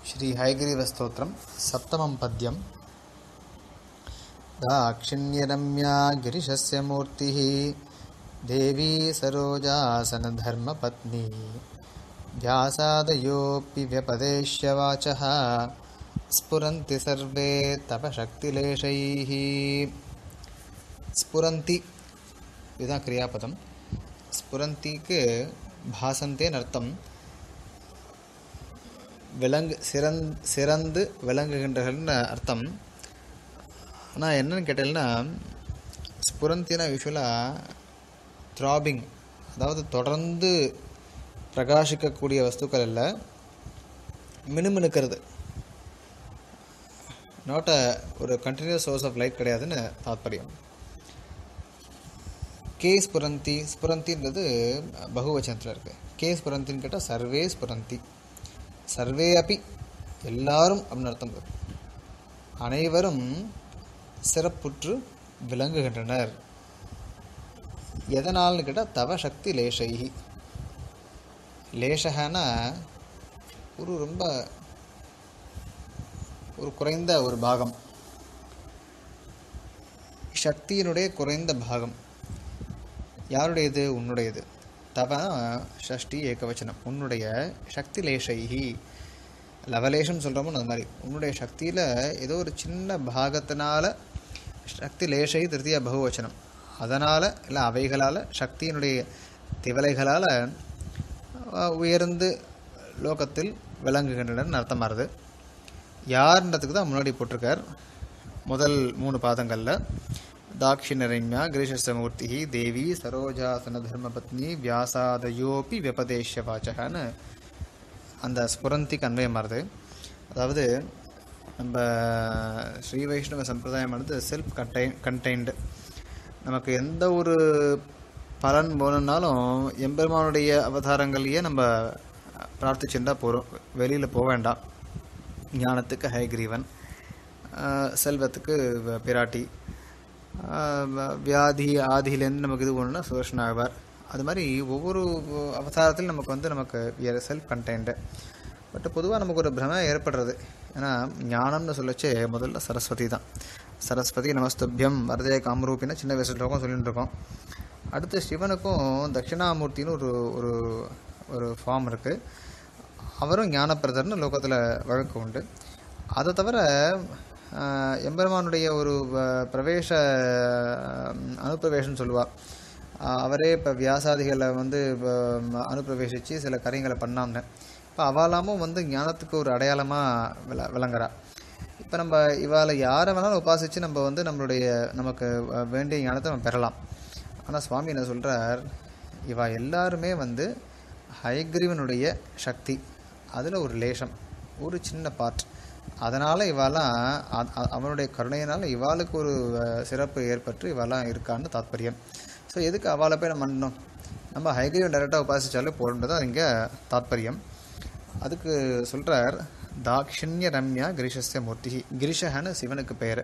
श्रीहयग्रीवस्तोत्रं सप्तमं पद्यं दाक्षिण्यरम्या गिरिशस्य मूर्तिः देवी सरोजासनधर्मपत्नी व्यासादयोऽपि व्यपदेश्य वाचः स्फुरन्ति सर्वे तव शक्तिलेशैः ஸ்புரந்தி இதுதான் கிரியாபதம் ஸ்புரந்திக்கு பாசந்தேன்னு அர்த்தம் விலங்கு சிறந் சிறந்து விளங்குகின்றகள்னு அர்த்தம் ஆனால் என்னன்னு கேட்டீங்கன்னா ஸ்புரந்தினா யூஸ்வலாக த்ராபிங் அதாவது தொடர்ந்து பிரகாசிக்கக்கூடிய வஸ்துக்கள் இல்லை மினுமினுக்கிறது நாட் அ ஒரு கண்டினியூஸ் சோர்ஸ் ஆஃப் லைட் கிடையாதுன்னு தாத்பரியம் கே ஸ்புரந்தி ஸ்புரந்தின்றது பகுவச்சனத்தில் இருக்குது கே ஸ்புரந்தின்னு கேட்டால் சர்வே ஸ்புரந்தி சர்வே அப்பி எல்லாரும் அப்படின்னு அர்த்தம் வரும். அனைவரும் சிறப்புற்று விளங்குகின்றனர் எதனால்னு கேட்டால் தவ சக்தி லேசைஹி லேசகனா ஒரு ரொம்ப ஒரு குறைந்த ஒரு பாகம் சக்தியினுடைய குறைந்த பாகம் யாருடையது உன்னுடையது தவ ஷஷ்டி ஏகவச்சனம் உன்னுடைய சக்தி லேசைஹி லவலேஷம் சொல்கிறோமோ அது மாதிரி உன்னுடைய சக்தியில் ஏதோ ஒரு சின்ன பாகத்தினால சக்தி லேசை திருத்திய பகுவச்சனம் அதனால் இல்லை அவைகளால் சக்தியினுடைய திவலைகளால் உயர்ந்து லோகத்தில் விளங்குகின்றனர் அர்த்தமாகுது யாருன்றதுக்கு தான் முன்னாடி போட்டிருக்கார் முதல் மூணு பாதங்களில் தாட்சிணரண்யா கிரீஷஸ்தமூர்த்தி தேவி சரோஜாசன தர்மபத்னி வியாசாதயோபி வியபதேஷ வாச்சகன்னு அந்த ஸ்புரந்திக்கு அன்வயமாறுது அதாவது நம்ம ஸ்ரீ வைஷ்ணவ சம்பிரதாயமானது செல்ஃப் கண்டெயின் கண்டெய்ன்டு நமக்கு எந்த ஒரு பலன் போகணுன்னாலும் எம்பெருமானுடைய அவதாரங்களையே நம்ம பிரார்த்திச்சுட்டா போகிறோம் வெளியில் போக வேண்டாம் ஞானத்துக்கு ஹயக்ரீவன் ஆஹ் செல்வத்துக்கு வ- பிராட்டி ஆஹ் வ- வியாதி ஆதியிலேருந்து நமக்கு இது ஒன்றுனா சுதர்ஷன் ஆவார் அது மாதிரி ஒவ்வொரு அவதாரத்திலும் நமக்கு வந்து நமக்கு செல்ஃப் கண்டெய்ன்டு பட் பொதுவாக நமக்கு ஒரு பிரமை ஏற்படுறது ஏன்னா ஞானம்னு சொல்லச்சே முதல்ல சரஸ்வதி தான் சரஸ்வதி நமஸ்துபியம் வரதே காமரூபின்னு சின்ன வயசு ஸ்லோகம் சொல்லிட்டு இருக்கோம் அடுத்து சிவனுக்கும் தட்சிணாமூர்த்தின்னு ஒரு ஒரு ஒரு ஃபார்ம் இருக்குது அவரும் ஞானப்பிரதர்னு லோகத்தில் வழக்கு உண்டு அதை தவிர ஆஹ், எம்பெருமானுடைய ஒரு வ- பிரவேச ஆஹ், அனுப்பிரவேசம்னு சொல்லுவாள் அவரே இப்போ வியாசாதிகளை வந்து வ- அனுப்பிரவேசித்து சில காரியங்களை பண்ணாம்னு இப்போ அவலாமும் வந்து ஞானத்துக்கு ஒரு அடையாளமாக விள விளங்குறா இப்போ நம்ம இவாளை யாரை வேணாலும் உபாசித்து நம்ம வந்து நம்மளுடைய நமக்கு அஹ், வேண்டிய ஞானத்தை நம்ம பெறலாம் ஆனால் சுவாமி என்ன சொல்கிறார் இவா எல்லாருமே வந்து ஹயக்ரீவனுடைய சக்தி அதில் ஒரு லேசம் ஒரு சின்ன பார்ட் அதனால் இவாலாம் அ- அ- அவனுடைய கருணையினால் இவாளுக்கு ஒரு அஹ், சிறப்பு ஏற்பட்டு இவாலாம் இருக்கான்னு தாத்பரியம் ஸோ எதுக்கு அவளை போய் நம்ம பண்ணணும் நம்ம ஹைகிரீவன் டைரெக்டாக உபாசிச்சாலே போடுன்றது தான் இங்கே தாத்பரியம் அதுக்கு சொல்கிறார் தாக்ஷிண்ய ரம்யா கிரிஷஸ்ய மூர்த்தி கிரிஷஹன்னு சிவனுக்கு பெயர்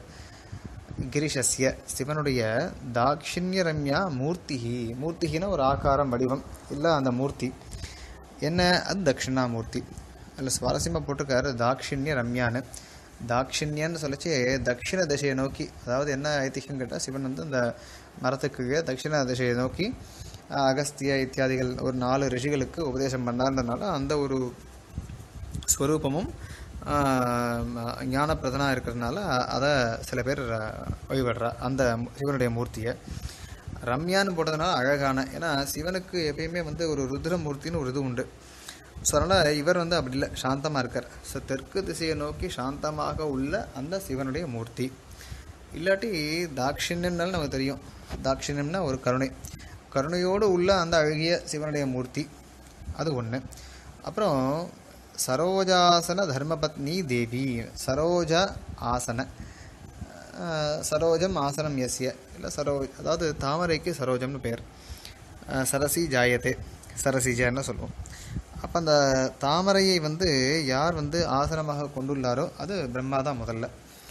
கிரிஷஸ்ய சிவனுடைய தாக்ஷிண்ய ரம்யா மூர்த்திஹி மூர்த்திகின ஒரு ஆகாரம் வடிவம் இல்லை அந்த மூர்த்தி என்ன அது தட்சிணாமூர்த்தி அதில் சுவாரஸ்யமாக போட்டிருக்காரு தாக்ஷிண்ய ரம்யான்னு தாக்ஷிண்யன்னு சொல்லிச்சு தட்சிண திசையை நோக்கி அதாவது என்ன ஐதிஹ்யம் கேட்டால் சிவன் வந்து அந்த மரத்துக்கு கீழே தட்சிண திசையை நோக்கி அஹ், அகஸ்திய இத்தியாதிகள் ஒரு நாலு ரிஷிகளுக்கு உபதேசம் பண்ணார்ன்றனால அந்த ஒரு ஸ்வரூபமும் ஞானப்பிரதனாக இருக்கிறதுனால அதை சில பேர் அஹ், வழிபடுறா அந்த சிவனுடைய மூர்த்தியை ரம்யான்னு போட்டதுனால அழகான ஏன்னா சிவனுக்கு எப்பயுமே வந்து ஒரு ருத்ரமூர்த்தின்னு ஒரு இது உண்டு ஸோ அதனால் இவர் வந்து அப்படி இல்லை சாந்தமாக இருக்கார் ஸோ தெற்கு திசையை நோக்கி சாந்தமாக உள்ள அந்த சிவனுடைய மூர்த்தி இல்லாட்டி தாட்சிணியம்னாலும் நமக்கு தெரியும் தாட்சிணியம்னா ஒரு கருணை கருணையோடு உள்ள அந்த அழகிய சிவனுடைய மூர்த்தி அது ஒன்று அப்புறம் சரோஜாசன தர்மபத்னி தேவி சரோஜா ஆசன அஹ், சரோஜம் ஆசனம் எஸ்ய இல்லை சரோ அதாவது தாமரைக்கு சரோஜம்னு பேர் அஹ், சரசி ஜாயத்தே சரசிஜன்னு சொல்லுவோம் அப்போ அந்த தாமரையை வந்து யார் வந்து ஆசனமாக கொண்டுள்ளாரோ அது பிரம்மா தான் முதல்ல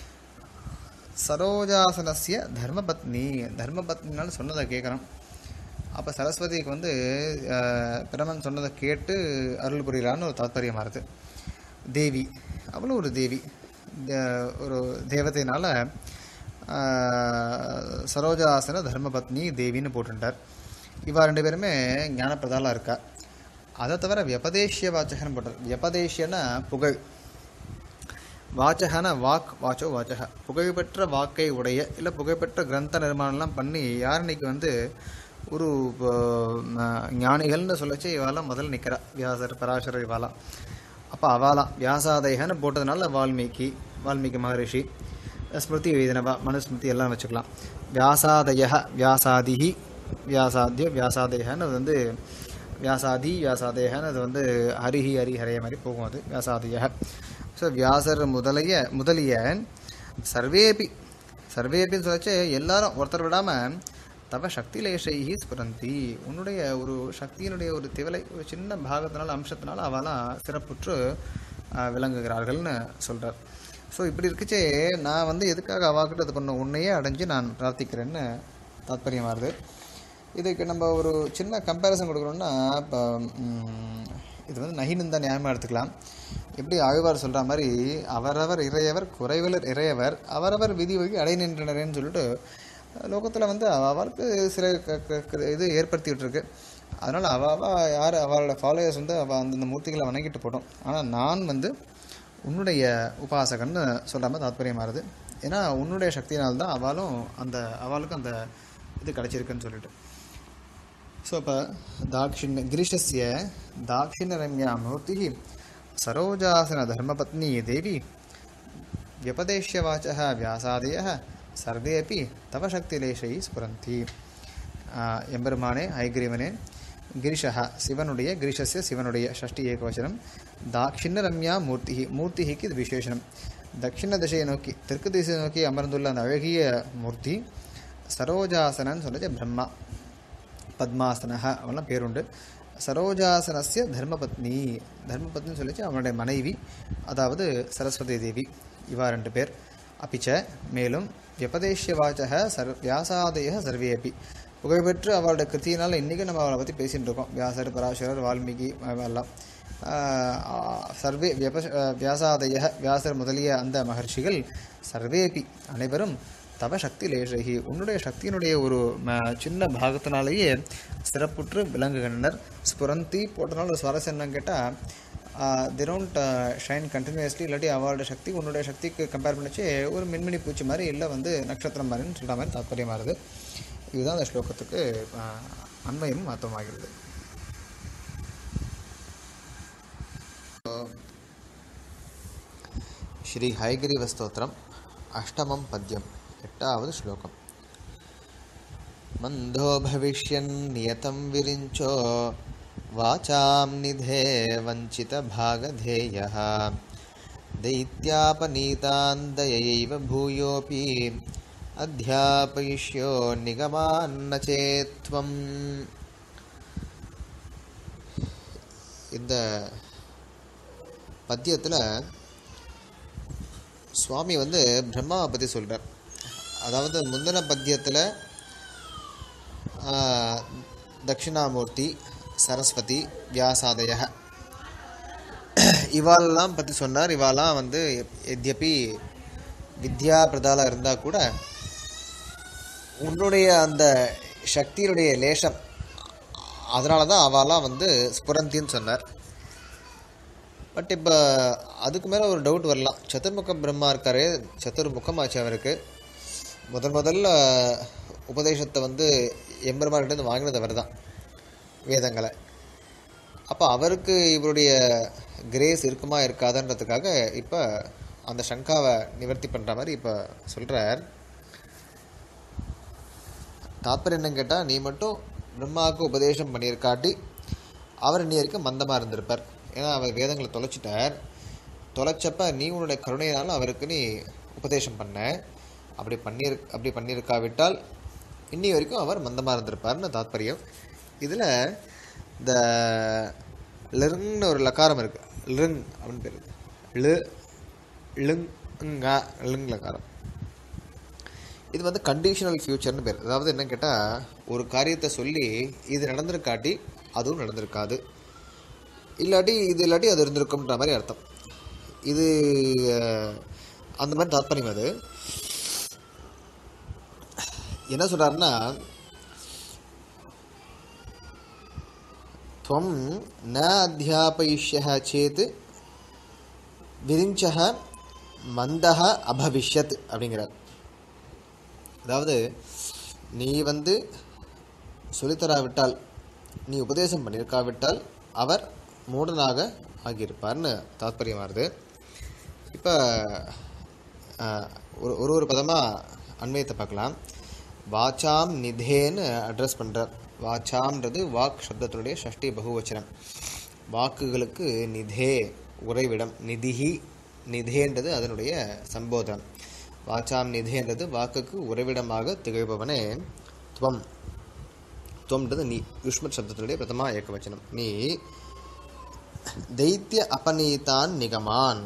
சரோஜாசனஸ்ய தர்மபத்னி தர்மபத்னினாலும் சொன்னதை கேட்குறோம் அப்போ சரஸ்வதிக்கு வந்து அஹ், பிரமன் சொன்னதை கேட்டு அருள் புரியலான்னு ஒரு தாத்பரியமாக இருக்குது தேவி அவளும் ஒரு தேவி தே- ஒரு தேவதையினால ஆஹ், சரோஜாசன தர்மபத்னி தேவின்னு போட்டுட்டார் இவா ரெண்டு பேருமே ஞானப்பிரதாலாக இருக்கா அதை தவிர வியபதேஷ்ய வாச்சகன்னு போட்டார் வியபதேஷ்யன்னா புகழ் வாச்சகன வாக் வாச்சோ வாச்சக புகழ்பெற்ற வாக்கை உடைய இல்லை புகழ்பெற்ற கிரந்த நிர்மாணம்லாம் பண்ணி யார் இன்னைக்கு வந்து ஒரு இப்போ, ம, ஞானிகள்னு சொல்லச்சு இவாலாம் முதல்ல நிற்கிறா வியாசர் பராசரர் இவாலாம் அப்போ அவாலாம் வியாசாதைகன்னு போட்டதுனால வால்மீகி வால்மீகி மகரிஷி ஸ்மிருதி எழுதினவா மனுஸ்மிருதி எல்லாம் வச்சுக்கலாம் வியாசாதய வியாசாதிஹி வியாசாத்திய வியாசாதயன்னு அது வந்து வியாசாதி வியாசாதேகன்னு அது வந்து ஹரிஹி ஹரிஹரைய மாதிரி போகும் அது வியாசாதய ஸோ வியாசர் முதலிய முதலிய சர்வேபி சர்வேபின்னு சொல்லச்சு எல்லாரும் ஒருத்தர் விடாமல் தவ சக்திலேஷைஹி ஸ்புரந்தி உன்னுடைய ஒரு சக்தியினுடைய ஒரு திவலை ஒரு சின்ன பாகத்தினால அம்சத்தினால அவெல்லாம் சிறப்புற்று ஆஹ், விளங்குகிறார்கள்னு சொல்கிறார் ஸோ இப்படி இருக்குச்சே நான் வந்து எதுக்காக அவாக்கிட்ட இது பண்ண உன்னையே அடைஞ்சு நான் பிரார்த்திக்கிறேன்னு தாத்பரியம் வருது இதுக்கு நம்ம ஒரு சின்ன கம்பேரிசன் கொடுக்குறோம்னா இப்போ ம், இது வந்து நகின்னு தான் நியாயமாக எடுத்துக்கலாம் எப்படி ஆழ்வார் சொல்கிற மாதிரி அவரவர் இறையவர் குறைவலர் இறையவர் அவரவர் விதி வகி அடை நின்றனரேன்னு சொல்லிட்டு லோகத்தில் வந்து அவளுக்கு சில க- க- க- இது ஏற்படுத்தி விட்டுருக்கு அதனால் அவ அவ யார் அவளோட ஃபாலோயர்ஸ் வந்து அவள் அந்தந்த மூர்த்திகளை வணங்கிட்டு போட்டோம் ஆனால் நான் வந்து உன்னுடைய உபாசகன்னு சொல்கிற மாதிரி தாத்பரியமாகுது ஏன்னா உன்னுடைய சக்தியினால்தான் அவளும் அந்த அவளுக்கும் அந்த இது கிடச்சிருக்குன்னு சொல்லிட்டு ஸோ இப்போ தாட்சிண்ய கிரீஷஸ்ய தாட்சிண்யரம்யா மூர்த்தி சரோஜாசன தர்மபத்னி தேவி व्यपदेश्यवाचः व्यासादयः सर्वे अपि तव शक्तिलेशैः स्फुरन्ति ஆஹ் எம்பெருமானே ஐகிரீவனே கிரிஷः சிவனுடைய கிரிஷஸ்ய சிவனுடைய ஷஷ்டி ஏகவச்சனம் தாட்சிண ரம்யா மூர்த்தி மூர்த்திக்கு இது விசேஷனம் தட்சிண திசையை நோக்கி தெற்கு திசையை நோக்கி அமர்ந்துள்ள அந்த அழகிய மூர்த்தி சரோஜாசனன்னு சொல்லச்சு பிரம்மா பத்மாசனஹ அவெல்லாம் பேருண்டு சரோஜாசனஸ்ய தர்மபத்னி தர்மபத்னின்னு சொல்லிச்சு அவனுடைய மனைவி அதாவது சரஸ்வதி தேவி இவா ரெண்டு பேர் அப்பிச்ச மேலும் வியபதேஷ்ய வாச்சக சர் வியாசாதய சர்வே அப்பி புகழ்பெற்று அவளுடைய கிருத்தியினால் இன்றைக்கி நம்ம அவளை பற்றி பேசிட்டு இருக்கோம் வியாசர் பராசரர் வால்மீகி எல்லாம் ஆஹ் சர்வே வியப வியாசாதய வியாசர் முதலிய அந்த மகர்ஷிகள் சர்வேபி அனைவரும் தவ சக்தி லேசகி உன்னுடைய சக்தியினுடைய ஒரு ம- சின்ன பாகத்தினாலேயே சிறப்புற்று விளங்குகின்றனர் ஸ்புரந்தி போட்டனால ஒரு சுவாரஸ்யம் என்னன்னு கேட்டால் தி டோன்ட் ஷைன் கண்டினியூஸ்லி இல்லாட்டி அவளோட சக்தி உன்னுடைய சக்திக்கு கம்பேர் பண்ணிச்சு ஒரு மின்மினி பூச்சி மாதிரி இல்லை வந்து நட்சத்திரம் மாதிரின்னு சொல்கிற மாதிரி தாத்பரியமாக இருக்குது இதுதான் அந்த ஸ்லோகத்துக்கு ஆஹ், அன்வயமும் அர்த்தமாகிறது శ్రీ హయగ్రీవ స్తోత్రం అష్టమం పద్యం ఎట్టావది శ్లోకం మందో భవిష్యన్ నియతం విరించో వాచాం నిధే వంచిత భాగధేయ దైత్యాపనీతాన్ దయైవ భూయోపి అధ్యాపయిష్యో నిగమాన్న చేత్వం இந்த பத்தியத்தில் சுவாமி வந்து பிரம்மாவை பற்றி சொல்கிறார் அதாவது முந்தின பத்தியத்தில் தட்சிணாமூர்த்தி சரஸ்வதி வியாசாதய இவாளெல்லாம் பற்றி சொன்னார் இவாலாம் வந்து எத்யபி வித்யா பிரதால இருந்தால் கூட உன்னுடைய அந்த சக்தியினுடைய லேசம் அதனால தான் அவாலாம் வந்து ஸ்புரந்தின்னு சொன்னார் பட் இப்போ அதுக்கு மேலே ஒரு டவுட் வரலாம் சதுர்முக பிரம்மா இருக்காரு சதுர்முகமாச்சு அவருக்கு முதல் முதல்ல உபதேசத்தை வந்து எம்பெருமார்கிட்ட வாங்கினது அவர் தான் வேதங்களை அப்போ அவருக்கு இவருடைய கிரேஸ் இருக்குமா இருக்காதுன்றதுக்காக இப்போ அந்த சங்காவை நிவர்த்தி பண்ணுற மாதிரி இப்போ சொல்கிறார் தாத்பரியம் என்னன்னு கேட்டால் நீ மட்டும் பிரம்மாவுக்கு உபதேசம் பண்ணியிருக்காட்டி அவர் இன்னி வரைக்கும் மந்தமாக இருந்திருப்பார் ஏன்னா அவர் வேதங்களை தொலைச்சிட்டார் தொலைச்சப்ப நீ உன்னுடைய கருணையினால அவருக்கு நீ உபதேசம் பண்ண அப்படி பண்ணியிரு அப்படி பண்ணியிருக்காவிட்டால் இன்னி வரைக்கும் அவர் மந்தமாக இருந்திருப்பார்னு தாத்பரியம் இதில் இந்த லிருங்னு ஒரு லக்காரம் இருக்குது லிருங் அப்படின்னு பேர் இருக்கு. லு லிங் லிங் லக்காரம் இது வந்து கண்டிஷனல் ஃபியூச்சர்னு பேர் அதாவது என்ன கேட்டால் ஒரு காரியத்தை சொல்லி இது நடந்திருக்காட்டி அதுவும் நடந்திருக்காது இல்லாட்டி இது இல்லாட்டி அது இருந்திருக்கும்ன்ற மாதிரி அர்த்தம் இது அஹ், அந்த மாதிரி தாத்பரியம் அது என்ன சொல்றாருன்னா त्वं न अध्यापयिष्यः चेत् விரிஞ்சக மந்தக அபவிஷ்யத் அப்படிங்கிறார் அதாவது நீ வந்து சொல்லித்தராவிட்டால் நீ உபதேசம் பண்ணியிருக்காவிட்டால் அவர் மூடனாக ஆகியிருப்பார்னு தாத்பரியம் வருது இப்போ ஒரு ஒரு ஒரு பதமாக அண்மையத்தை பார்க்கலாம் வாச்சாம் நிதேன்னு அட்ரஸ் பண்ணுறார் வாச்சாம்ன்றது வாக் சப்தத்தினுடைய ஷஷ்டி பகுவச்சனம் வாக்குகளுக்கு நிதே உறைவிடம் நிதிஹி நிதேன்றது அதனுடைய சம்போதனம் வாச்சாம் நிதேன்றது வாக்குக்கு உறைவிடமாக திகழ்பவனே துவம் துவம்ன்றது நீ யுஷ்மத் சப்தத்தினுடைய பிரதமா ஏகவச்சனம் நீ दैत्य अपनीतान् निगमान्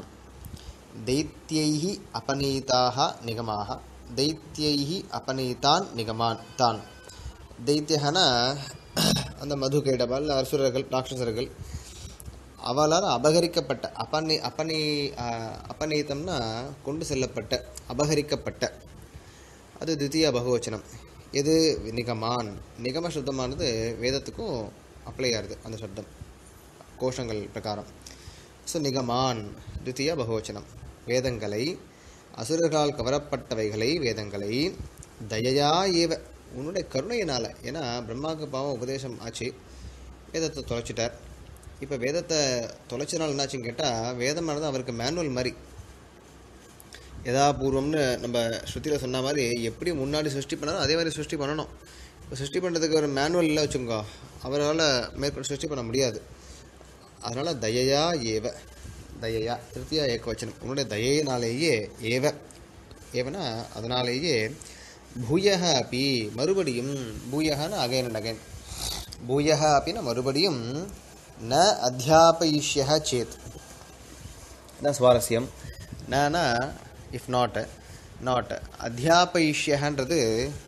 दैत्यैः अपनीताः निगमाः दैत्यैः अपनीतान् நிகமான் தான் தைத்தியகனா அந்த மதுகேடபால் அசுரர்கள் ராட்சசர்கள் அவளால் அபகரிக்கப்பட்ட அபநி அபநீ ஆஹ், அபநீதம்னா கொண்டு செல்லப்பட்ட அபகரிக்கப்பட்ட அது தித்திய பகுவச்சனம் எது நிகமான் நிகம சப்தமானது வேதத்துக்கும் அப்ளை ஆகுது அந்த சப்தம் கோஷங்கள் பிரகாரம் ஸோ நிகமான் தித்திய பகுவச்சனம் வேதங்களை அசுரர்களால் கவரப்பட்டவைகளை வேதங்களை தயையா ஏவ உன்னுடைய கருணையினால ஏன்னா பிரம்மாவுக்கு பாவம் உபதேசம் ஆச்சு வேதத்தை தொலைச்சிட்டார் இப்போ வேதத்தை தொலைச்சனால என்னாச்சுன்னு கேட்டால் வேதமானது அவருக்கு மேனுவல் மாதிரி யதாபூர்வம்னு நம்ம ஸ்ருதியில் சொன்ன மாதிரி எப்படி முன்னாடி சிருஷ்டி பண்ணாரோ அதே மாதிரி சிருஷ்டி பண்ணணும் இப்போ சிருஷ்டி பண்ணுறதுக்கு ஒரு மேனுவல் இல்லை வச்சுக்கோங்க அவரால் மேற்கொண்டு சிருஷ்டி பண்ண முடியாது அதனால் தயையா ஏவ தயையா திருப்தியா ஏகவச்சனம் உன்னுடைய தயையினாலேயே ஏவ ஏவனா அதனாலேயே பூயக அப்பி மறுபடியும் பூயகன்னு அகைன் அண்ட் அகைன் பூயக அப்படின்னா மறுபடியும் ந அத்தியாபயிஷ்ய சேத் இதான் சுவாரஸ்யம் நானா இஃப் நாட் நாட் அத்தியாபயிஷ்யன்றது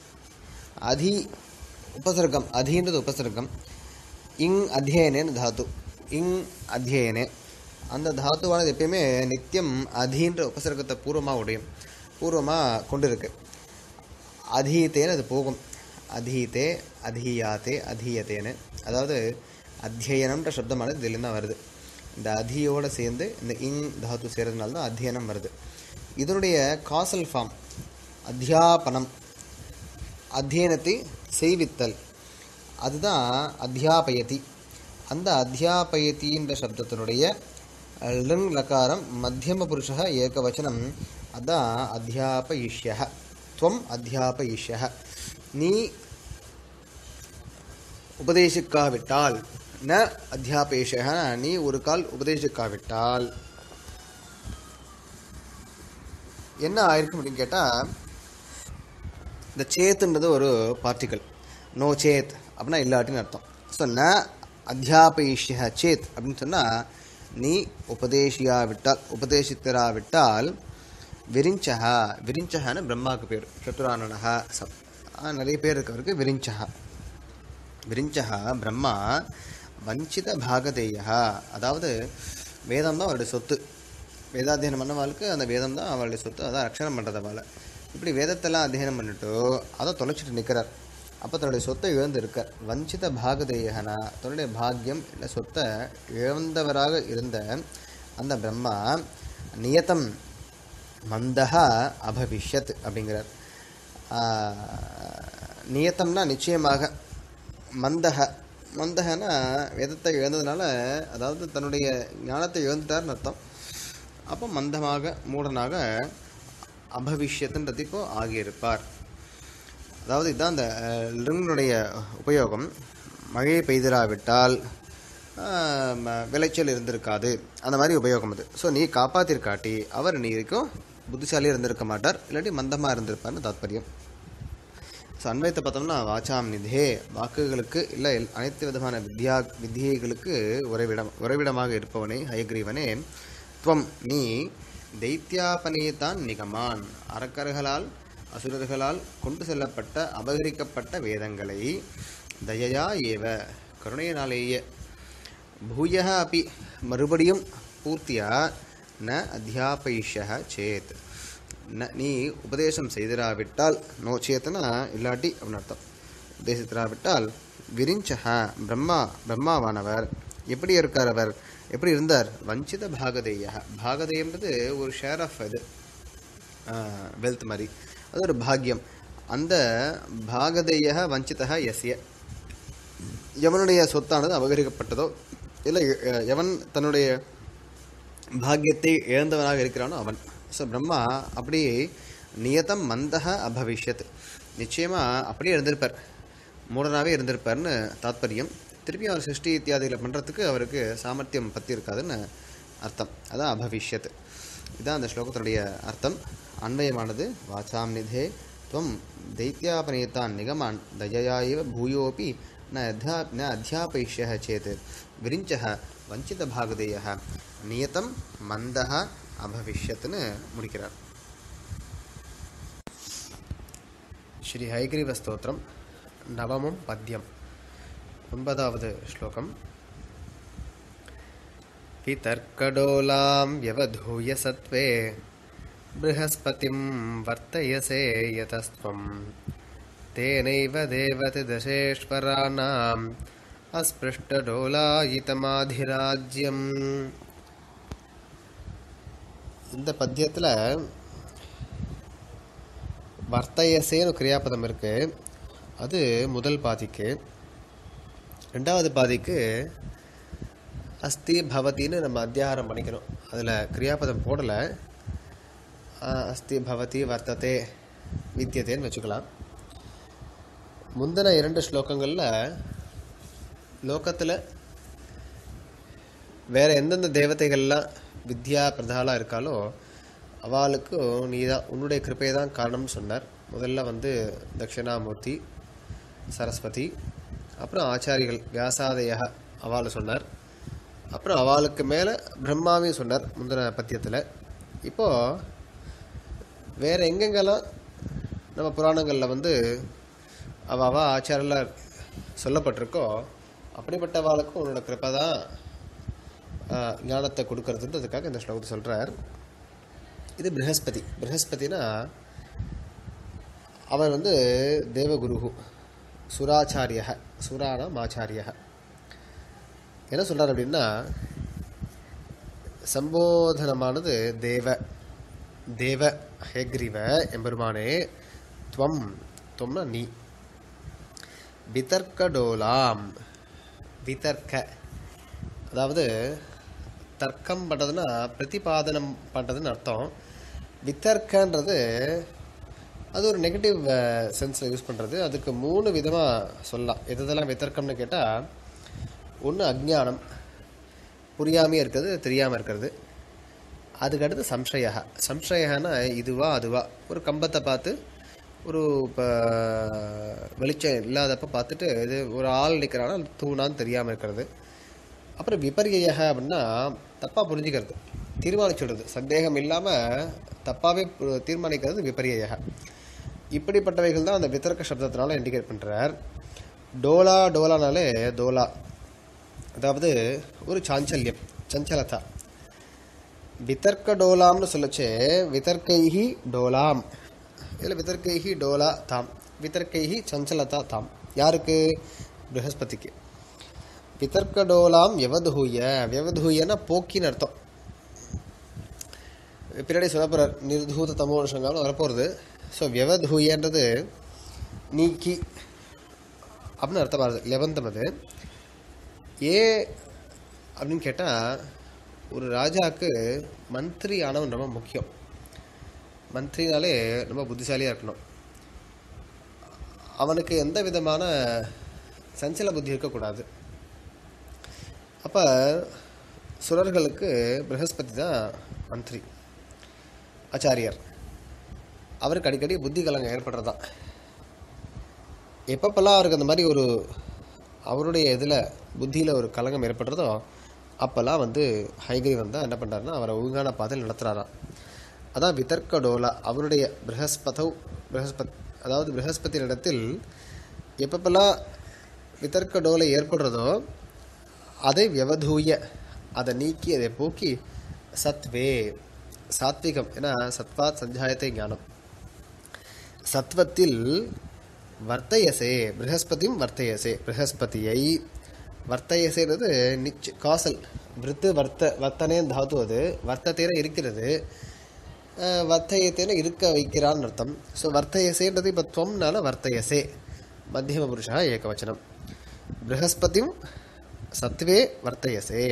அதி உபசர்க்கம் அதின்றது உபசர்க்கம் இங் அத்தியனேன்னு தாத்து இங் அத்தியனே அந்த தாத்துவானது எப்பயுமே நித்தியம் அதின்ற உபசர்க்கத்தை பூர்வமாக உடையும் பூர்வமாக கொண்டு இருக்கு அதீத்தேன்னு அது போகும் அதீத்தே அதீயாத்தே அதீயத்தேன்னு அதாவது அத்தியனம்ன்ற சப்தமானது இதுலேருந்து தான் வருது இந்த அதியோட சேர்ந்து இந்த இங் தாத்து சேர்றதுனால தான் அத்தியனம் வருது இதனுடைய காசல் ஃபார்ம் அத்தியாபனம் அத்தியனத்தை செய்வித்தல் அதுதான் அத்தியாபயதி அந்த அத்தியாபயத்தின்ற சப்தத்தினுடைய லிங் லகாரம் மத்தியம புருஷ ஏகவச்சனம் அதான் அத்தியாபயிஷ்ய துவம் அத்தியாபயிஷ்ய நீ உபதேசிக்காவிட்டால் ந அத்தியாபயிஷ நீ ஒரு கால் உபதேசிக்காவிட்டால் என்ன ஆயிருக்கும் அப்படின்னு கேட்டால் இந்த சேத்துன்றது ஒரு பார்ட்டிக்கல் நோ சேத் அப்படின்னா இல்லாட்டின்னு அர்த்தம் ஸோ ந அத்தியாபயிஷ்ய சேத் அப்படின்னு சொன்னால் நீ உபதேசியாவிட்டால் உபதேசித்தராவிட்டால் விரிஞ்சஹா விரிஞ்சஹான்னு பிரம்மாவுக்கு பேர் சத்துரானனஹா சப் ஆ, நிறைய பேர் இருக்கவருக்கு விரிஞ்சஹா விரிஞ்சஹா பிரம்மா வஞ்சித பாகதேயா அதாவது வேதம் தான் அவருடைய சொத்து வேதாத்தியனம் பண்ணவாளுக்கு அந்த வேதம் தான் அவளுடைய சொத்து அதான் ரட்சணம் பண்ணுறது அவளை இப்படி வேதத்தெல்லாம் அத்தியனம் பண்ணிட்டு அதை தொலைச்சிட்டு நிற்கிறார் அப்போ தன்னுடைய சொத்தை இழந்து இருக்கார் வஞ்சித பாகதேயகனா தன்னுடைய பாக்கியம் இல்லை சொத்தை இழந்தவராக இருந்த அந்த பிரம்மா நியதம் மந்தஹா அபவிஷ்யத் அப்படிங்கிறார் ஆஹ், நியத்தம்னா நிச்சயமாக மந்தக மந்தகனா வேதத்தை இழந்ததுனால அதாவது தன்னுடைய ஞானத்தை இழந்துட்டார்னு அர்த்தம் அப்போ மந்தமாக மூடனாக அபவிஷ்யத்துன்றது இப்போ ஆகியிருப்பார் அதாவது இதுதான் அந்த லிங்கனுடைய உபயோகம் மழை பெய்திராவிட்டால் ஆஹ், ம- விளைச்சல் இருந்திருக்காது அந்த மாதிரி உபயோகம் அது ஸோ நீ காப்பாத்திருக்காட்டி அவர் நீ இருக்கும் புத்திசாலியாக இருந்திருக்க மாட்டார் இல்லாட்டி மந்தமாக இருந்திருப்பார்னு தாத்பரியம் ஸோ அன்வயத்தை பார்த்தோம்னா வாச்சாம் நிதே வாக்குகளுக்கு இல்லை அனைத்து விதமான வித்யா வித்தியைகளுக்கு உறைவிடம் உறைவிடமாக இருப்பவனே ஹயக்ரீவனே துவம் நீ தைத்தியாபனேதான் நிகமான் அரக்கர்களால் அசுரர்களால் கொண்டு செல்லப்பட்ட அபகரிக்கப்பட்ட வேதங்களை தயையா ஏவ கருணையினாலேயே பூயக அப்பி மறுபடியும் பூர்த்தியா ந அத்தியாபயிஷ சேத் ந நீ உபதேசம் செய்திராவிட்டால் நோ சேத்தனா இல்லாட்டி அப்படின்னு அர்த்தம் உபதேசித்திராவிட்டால் விரிஞ்சக பிரம்மா பிரம்மாவானவர் எப்படி இருக்கார் அவர் எப்படி இருந்தார் வஞ்சித பாகதேய பாகதேயன்றது ஒரு ஷேர் ஆஃப் இது வெல்த் மாதிரி அது ஒரு பாக்கியம் அந்த பாகதேய வஞ்சிதா எஸ்ய எவனுடைய சொத்தானது அபகரிக்கப்பட்டதோ இல்லை எ- எவன் தன்னுடைய பாக்கியத்தை இழந்தவனாக இருக்கிறானோ அவன் ஸோ பிரம்மா அப்படி நியதம் மந்தக அபவிஷ்யத் நிச்சயமாக அப்படியே இருந்திருப்பார் மூடனாகவே இருந்திருப்பார்னு தாத்பரியம் திருப்பி அவர் சிருஷ்டி இத்தியாதிகளை பண்ணுறதுக்கு அவருக்கு சாமர்த்தியம் பற்றி இருக்காதுன்னு அர்த்தம் அதான் அபவிஷ்யத் இதுதான் அந்த ஸ்லோகத்தினுடைய அர்த்தம் அன்வயமானது வாசாம் நிதே துவம் தைத்தியாபனேதான் நிகமான் தயயா இவ பூயோபி ந அத்தியா ந அத்தியாபயிஷ்ய சேத் விரிஞ்சः வஞ்சிதபாகதேயः நியதம் மந்தः அபவிஷ்யத்னு முடிக்கிறார் ஸ்ரீ ஹைகிரீவ ஸ்தோத்திரம் நவமம் பத்யம் ஒன்பதாவது ஸ்லோகம் वितर्कडोलां व्यवधूय सत्त्वे बृहस्पतिं वर्तयसे यतस्त्वं तेनैव देवति दशेश्वराणाम् अस्पृष्टडोलायितमाधिराज्यम् இந்த பத்தியத்தில் வர்த்தயசேன்னு கிரியாபதம் இருக்கு அது முதல் பாதிக்கு ரெண்டாவது பாதிக்கு அஸ்தி பவதின்னு நம்ம அத்தியாரம் பண்ணிக்கணும் அதில் கிரியாபதம் போடலை அஸ்தி பவதி வர்த்ததே வித்தியதேன்னு வச்சுக்கலாம் முந்தின இரண்டு ஸ்லோகங்களில் லோகத்தில் வேற எந்தெந்த தேவதைகள்லாம் வித்யா பிரதாலாக இருக்காலோ அவளுக்கு நீ தான் உன்னுடைய கிருப்பை தான் காரணம்னு சொன்னார் முதல்ல வந்து தட்சிணாமூர்த்தி சரஸ்வதி அப்புறம் ஆச்சாரிகள் வியாசாதய அவளை சொன்னார் அப்புறம் அவளுக்கு மேலே பிரம்மாவையும் சொன்னார் முந்தின பத்தியத்தில் இப்போது வேறு எங்கெங்கெல்லாம் நம்ம புராணங்களில் வந்து அவ அவ ஆச்சாரியில் சொல்லப்பட்டிருக்கோ அப்படிப்பட்ட அவளுக்கும் உன்னோட கிருப்பை தான் ஆஹ், ஞானத்தை கொடுக்கறதுன்றதுக்காக இந்த ஸ்லோகத்தை சொல்கிறார் இது ப்ரஹஸ்பதி ப்ரஹஸ்பதினா அவன் வந்து தேவகுரு சுராச்சாரிய சுராணாம் ஆச்சாரிய என்ன சொல்றார் அப்படின்னா சம்போதனமானது தேவ தேவ ஹேக்ரிவ எம்பெருமானே துவம் துவம்னா நீ விதர்க்கடோலாம் விதர்க்க அதாவது தர்க்கம் பண்ணுறதுன்னா பிரதிபாதனம் பண்ணுறதுன்னு அர்த்தம் வித்தர்க்கன்றது அது ஒரு நெகட்டிவ் சென்ஸில் யூஸ் பண்ணுறது அதுக்கு மூணு விதமாக சொல்லலாம் எது எதெல்லாம் வித்தர்க்கம்னு கேட்டால் ஒன்று அஜ்ஞானம் புரியாமையே இருக்கிறது தெரியாமல் இருக்கிறது அதுக்கடுத்து சம்சயா சம்சயன்னா இதுவா அதுவா ஒரு கம்பத்தை பார்த்து ஒரு இப்போ வெளிச்சம் இல்லாதப்ப பார்த்துட்டு இது ஒரு ஆள் நிற்கிறானா தூணான்னு தெரியாமல் இருக்கிறது அப்புறம் விபரிய அப்படின்னா தப்பாக புரிஞ்சுக்கிறது தீர்மானிச்சுடுறது சந்தேகம் இல்லாமல் தப்பாகவே தீர்மானிக்கிறது விபரிய இப்படிப்பட்டவைகள் தான் அந்த வித்தர்க்க சப்தத்தினால இண்டிகேட் பண்ணுறார் டோலா டோலானாலே டோலா அதாவது ஒரு சாஞ்சல்யம் சஞ்சலதா விதர்க்க டோலாம்னு சொல்லச்சே விதர்க்கைஹி டோலாம் இதில் விதர்க்கைஹி டோலா தாம் விதர்க்கைஹி சஞ்சலதா தாம் யாருக்கு ப்ரஹஸ்பதிக்கு விதர்க்க டோலாம் வியவதூய வியவதூயன்னா போக்கின்னு அர்த்தம் பின்னாடி சொல்ல போகிறார் நிர்தூத தமோஷங்காலும் வரப்போகிறது ஸோ வியவதூயன்றது நீக்கி அப்படின்னு அர்த்தம் வருது லெவந்தம் அது ஏ அப்படின்னு கேட்டால் ஒரு ராஜாவுக்கு மந்திரி ஆனவன் ரொம்ப முக்கியம் மந்திரினாலே ரொம்ப புத்திசாலியாக இருக்கணும் அவனுக்கு எந்த விதமான சஞ்சல புத்தி இருக்கக்கூடாது அப்போ சுரர்களுக்கு ப்ரஹஸ்பதி தான் மந்திரி ஆச்சாரியர் அவருக்கு அடிக்கடி புத்தி கலங்கம் ஏற்படுறதா எப்பப்பெல்லாம் அவருக்கு அந்த மாதிரி ஒரு அவருடைய இதில் புத்தியில் ஒரு கலங்கம் ஏற்படுறதோ அப்போல்லாம் வந்து ஹைகிரீவன் தான் என்ன பண்ணுறாருன்னா அவரை ஒழுங்கான பாதையில் நடத்துகிறாராம் அதான் விதர்க்க டோலா அவருடைய ப்ரஹஸ்பதவ் ப்ரஹஸ்பத் அதாவது ப்ரஹஸ்பதியினிடத்தில் எப்பப்பெல்லாம் விதர்க்க டோலை ஏற்படுறதோ அதை வியவதூய அதை நீக்கி அதை போக்கி சத்வே சாத்விகம் ஏன்னா சத்வாத் சஞ்சாயத்தை ஞானம் சத்வத்தில் வர்த்தயசே ப்ரஹஸ்பதியும் வர்த்தயசே ப்ரஹஸ்பதியை வர்த்தயசேன்றது நிச் காசல் விருத்து வர்த்த வர்த்தனே தாத்து அது வர்த்தத்தேன இருக்கிறது அஹ், வர்த்தயத்தேன இருக்க வைக்கிறான்னு அர்த்தம் ஸோ வர்த்தயசேன்றது இப்போ துவம்னால வர்த்தயசே மத்தியம புருஷா ஏகவச்சனம் ப்ரஹஸ்பதியும் சத்வே வர்த்தயசே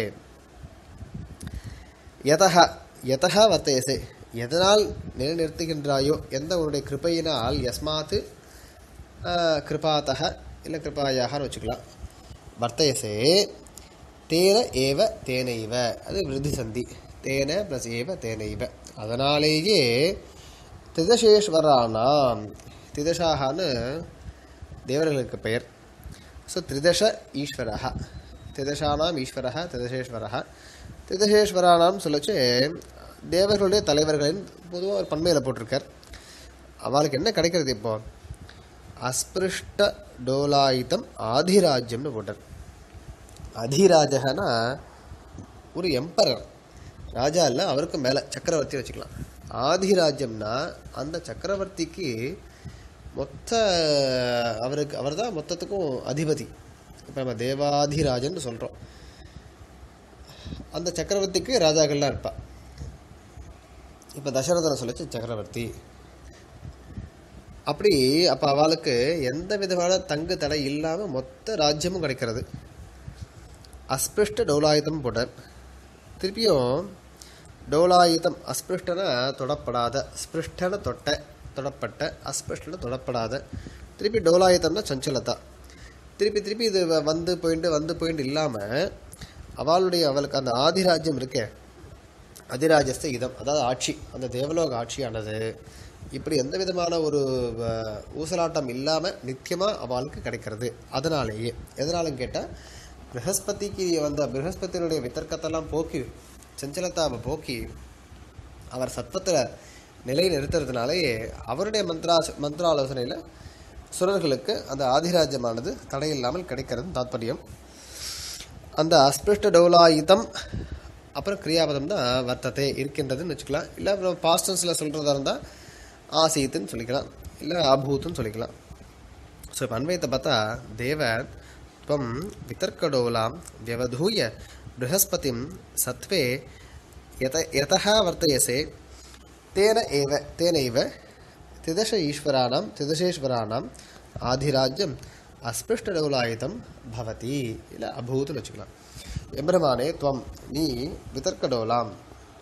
யதஹ யதஹ வர்த்தயசே எதனால் நிலைநிறுத்துகின்றாயோ எந்த உன்னுடைய கிருபையினால் யஸ்மாத்து ஆஹ், கிருபாத்தக இல்லை கிருபாயாகனு வச்சுக்கலாம் வர்த்தயசே தேன ஏவ தேனைவ அது விருதி சந்தி தேன ப்ளஸ் ஏவ தேனைவ அதனாலேயே திதசேஸ்வரானாம் திதசாகான்னு தேவர்களுக்கு பெயர் ஸோ திரிதச ஈஸ்வரः திரிதசானாம் ஈஸ்வரः திரிதசேஸ்வரः திரிதசேஸ்வரானாம் சொல்லச்சு தேவர்களுடைய தலைவர்களின் பொதுவாக ஒரு பன்மையில் போட்டிருக்கார் அவளுக்கு என்ன கிடைக்கிறது இப்போ அஸ்பிருஷ்ட டோலாயுதம் ஆதிராஜ்யம்னு போட்டார் அதிராஜகனா ஒரு எம்பரர் ராஜா இல்லை அவருக்கு மேலே சக்கரவர்த்தி வச்சுக்கலாம் ஆதிராஜ்யம்னா அந்த சக்கரவர்த்திக்கு மொத்த அவருக்கு அவர் தான் மொத்தத்துக்கும் அதிபதி இப்போ நம்ம தேவாதிராஜன்னு சொல்கிறோம் அந்த சக்கரவர்த்திக்கு ராஜாக்கள்லாம் இருப்பா இப்போ தசரதனை சொல்லிச்சு சக்கரவர்த்தி அப்படி அப்போ அவளுக்கு எந்த விதமான தங்கு தடை இல்லாமல் மொத்த ராஜ்யமும் கிடைக்கிறது அஸ்பிருஷ்ட டோலாயுதம் போட்டார் திருப்பியும் டோலாயுதம் அஸ்பிருஷ்டன தொடப்படாத ஸ்பிருஷ்டன தொட்ட தொடப்பட்ட அஸ்பிருஷ்டன தொடப்படாத திருப்பி டோலாயுதம்னா சஞ்சலதா திருப்பி திருப்பி இது வ- வந்து போயிட்டு வந்து போயிட்டு இல்லாமல் அவளுடைய அவளுக்கு அந்த ஆதிராஜ்யம் இருக்கே அதிராஜஸ்த இதம் அதாவது ஆட்சி அந்த தேவலோக ஆட்சியானது இப்படி எந்த விதமான ஒரு அஹ், ஊசலாட்டம் இல்லாமல் நித்தியமாக அவளுக்கு கிடைக்கிறது அதனாலேயே எதனாலும் கேட்டால் ப்ரஹஸ்பதிக்கு வந்த ப்ரஹஸ்பதியினுடைய வித்தர்க்கத்தெல்லாம் போக்கி சஞ்சலத்தாவை போக்கி அவர் சத்வத்தில் நிலை நிறுத்துறதுனாலேயே அவருடைய மந்த்ரா மந்திராலோசனையில் சுரர்களுக்கு அந்த ஆதிராஜ்யமானது தடையில்லாமல் கிடைக்கிறது தாத்பரியம் அந்த அஸ்பிருஷ்ட டௌலாயுதம் அப்புறம் கிரியாபதம் தான் வர்த்தத்தை இருக்கின்றதுன்னு வச்சுக்கலாம் இல்லை அப்புறம் பாஸ்டன்ஸில் சொல்கிறதா இருந்தால் ஆசீத்துன்னு சொல்லிக்கலாம் இல்லை அபூத்துன்னு சொல்லிக்கலாம் ஸோ இப்போ அன்வயத்தை பார்த்தா தேவ துவம் விதர்க்கடோலாம் வியவதூய ப்ரஹஸ்பதிம் சத்வே யத யதா வர்த்தயசே தேன ஏவ தேனைவ திதச ஈஸ்வராணாம் திதசேஸ்வராணாம் ஆதிராஜ்யம் அஸ்பிருஷ்டடௌலாயுதம் பவதி இல்லை அபூத்துன்னு வச்சுக்கலாம் எம்பெருமானே துவம் நீ விதர்க்கடோலாம்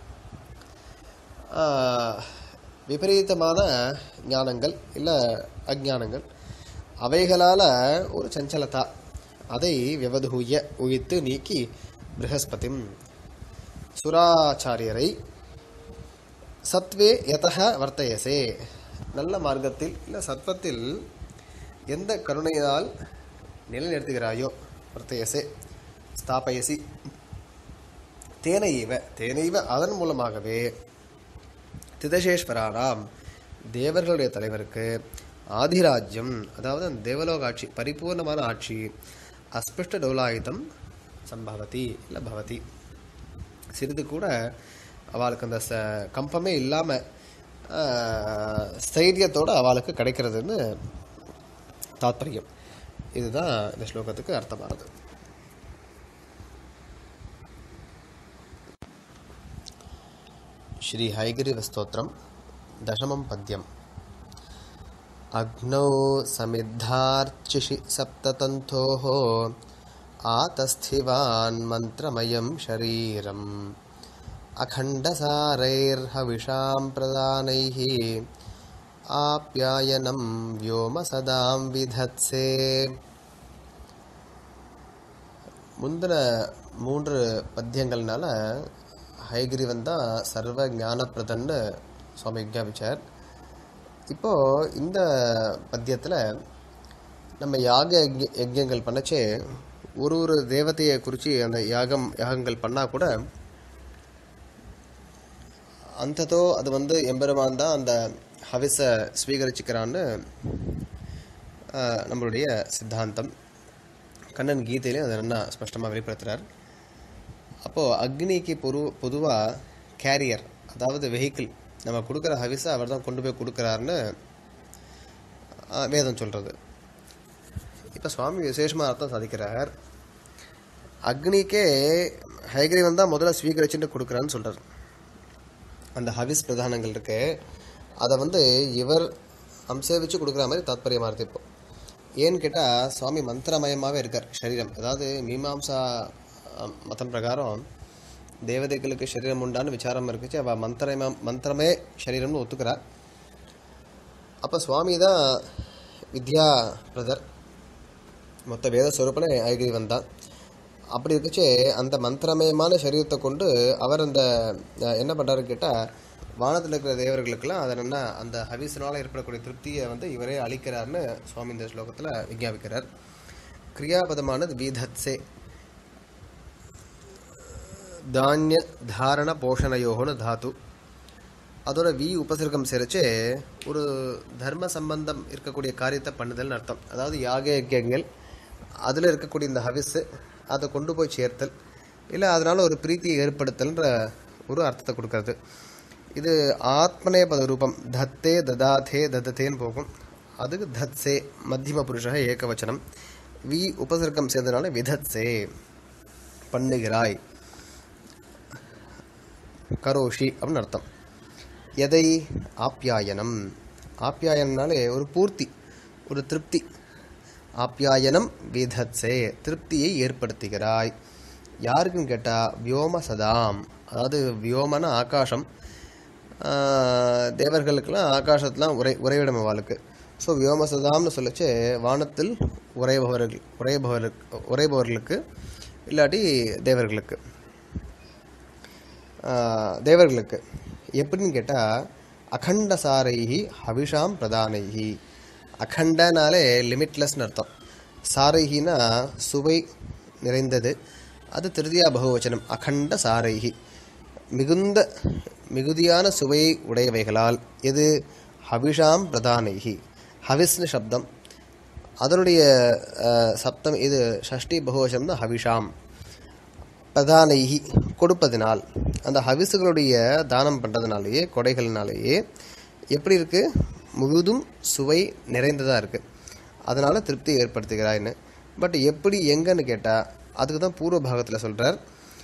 ஆஹ், விபரீதமான ஞானங்கள் இல்லை அஜ்ஞானங்கள் அவைகளால் ஒரு சஞ்சலதா அதை விவதூய உயித்து நீக்கி ப்ரஹஸ்பதிம் சுராச்சாரியரை சத்வே யதக வர்த்தயசே நல்ல மார்க்கத்தில் இல்லை சத்வத்தில் எந்த கருணையினால் நிலைநிறுத்துகிறாயோ வர்த்தயசே ஸ்தாபயசி தேனைவ தேனைவ அதன் மூலமாகவே திதசேஸ்வரானாம் தேவர்களுடைய தலைவருக்கு ஆதிராஜ்யம் அதாவது அந்த தேவலோக ஆட்சி பரிபூர்ணமான ஆட்சி அஸ்பிருஷ்ட டௌலாயுதம் சம்பவதி இல்லை பவதி சிறிது கூட அவளுக்கு அந்த ச கம்பமே இல்லாமல் ஸ்தைரியத்தோடு அவளுக்கு கிடைக்கிறதுன்னு தாத்பரியம் இதுதான் இந்த ஸ்லோகத்துக்கு அர்த்தமானது श्री हैगिरिवस्तोत्रं दशमं पद्यम् अग्नौ समिद्धार्चिषि सप्ततन्थोः आतस्थिवान् मन्त्रमयं शरीरम् अखण्डसारैर्हविषां प्रदानैः आप्यायनं व्योमसदां विधत्से முந்தின மூன்று பத்தியங்கள்னால ஹைகிரிவன் தான் சர்வ ஞானப்பிரதன்னு சுவாமி விஞ்ஞாபிச்சார் இப்போது இந்த பத்தியத்தில் நம்ம யாக யஜ்ஞ- யஜ்ஞங்கள் பண்ணச்சே ஒரு ஒரு தேவதையை குறித்து அந்த யாகம் யாகங்கள் பண்ணால் கூட அந்ததோ அது வந்து எம்பெருமான் தான் அந்த ஹவிஸை ஸ்வீகரிச்சுக்கிறான்னு ஆஹ், நம்மளுடைய சித்தாந்தம் கண்ணன் கீதையிலையும் அதை நல்லா ஸ்பஷ்டமாக வெளிப்படுத்துகிறார் அப்போது அக்னிக்கு பொரு பொதுவாக கேரியர் அதாவது வெஹிக்கிள் நம்ம கொடுக்குற ஹவிஸை அவர் தான் கொண்டு போய் கொடுக்குறாருன்னு ஆஹ், வேதம் சொல்கிறது இப்போ சுவாமி விசேஷமாக அர்த்தம் சாதிக்கிறார் அக்னிக்கே ஹைகிரீவன் தான் முதல்ல ஸ்வீகரிச்சுட்டு கொடுக்குறான்னு சொல்கிறார் அந்த ஹவிஸ் பிரதானங்கள் இருக்கு அதை வந்து இவர் அம்சேவிச்சு கொடுக்குற மாதிரி தாத்பரியமாக இருக்கு இப்போ ஏன்னு கேட்டால் சுவாமி மந்திரமயமாகவே இருக்கார் சரீரம் அதாவது மீமாம்சா அஹ், மதம் பிரகாரம் தேவதைகளுக்கு சரீரம் உண்டான்னு விசாரம் இருக்குச்சு அவள் மந்திரம மந்திரமே சரீரம்னு ஒத்துக்கிறா அப்போ சுவாமி தான் வித்யா பிரதர் மொத்த வேத ஸ்வரூபனே ஐகிரீவன் தான் அப்படி இருக்குச்சு அந்த மந்திரமயமான சரீரத்தை கொண்டு அவர் அந்த அஹ், என்ன பண்ணுறாரு கேட்டால் வானத்தில் இருக்கிற தேவர்களுக்கெல்லாம் அதை என்ன அந்த ஹவிஸினால் ஏற்படக்கூடிய திருப்தியை வந்து இவரே அளிக்கிறார்னு சுவாமி இந்த ஸ்லோகத்தில் விஞ்ஞாபிக்கிறார் கிரியாபதமானது வீதத்சே தானிய தாரண போஷணையோகனு தாத்து அதோட வி உபசர்க்கம் சேர்த்து ஒரு தர்ம சம்பந்தம் இருக்கக்கூடிய காரியத்தை பண்ணுதல்னு அர்த்தம் அதாவது யாக யஜ்யங்கள் அதில் இருக்கக்கூடிய இந்த ஹவிஸு அதை கொண்டு போய் சேர்த்தல் இல்லை அதனால ஒரு பிரீத்தியை ஏற்படுத்தல்ன்ற ஒரு அர்த்தத்தை கொடுக்கறது இது ஆத்மநேபத ரூபம் தத்தே ததாதே ததத்தேன்னு போகும் அதுக்கு தத்சே மத்தியம புருஷ ஏகவச்சனம் வி உபசர்க்கம் சேர்ந்தனால விதத்சே பண்ணுகிறாய் கரோஷி அப்படின்னு அர்த்தம் எதை ஆப்யாயனம் ஆப்யாயனம்னாலே ஒரு பூர்த்தி ஒரு திருப்தி ஆப்யாயனம் விதத்சே திருப்தியை ஏற்படுத்துகிறாய் யாருக்குன்னு கேட்டால் வியோம சதாம் அதாவது வியோமன ஆகாசம் ஆஹ், தேவர்களுக்கெல்லாம் ஆகாசத்துலாம் உரை உறைவிடம் அவளுக்கு ஸோ வியோம சதாம்னு சொல்லச்சு வானத்தில் உறைபவர்கள் உறைபவர்களுக்கு உறைபவர்களுக்கு இல்லாட்டி தேவர்களுக்கு ஆஹ், தேவர்களுக்கு எப்படின்னு கேட்டால் அகண்ட சாரைஹி ஹவிஷாம் பிரதானைஹி அகண்டனாலே லிமிட்லெஸ்னு அர்த்தம் சாரைஹினா சுவை நிறைந்தது அது திருதியா பகுவச்சனம் அகண்ட சாரைஹி மிகுந்த மிகுதியான சுவையை உடையவைகளால் எது ஹவிஷாம் பிரதானைஹி ஹவிஸ்னு சப்தம் அதனுடைய அஹ், சப்தம் இது ஷஷ்டி பகுவசம் தான் ஹவிஷாம் பிரதானைகி கொடுப்பதினால் அந்த ஹவிசுகளுடைய தானம் பண்ணுறதுனாலேயே கொடைகள்னாலேயே எப்படி இருக்கு முழுதும் சுவை நிறைந்ததாக இருக்கு அதனால திருப்தி ஏற்படுத்துகிறாய்ன்னு பட் எப்படி எங்கன்னு கேட்டால் அதுக்கு தான் பூர்வ பாகத்தில் சொல்கிறார்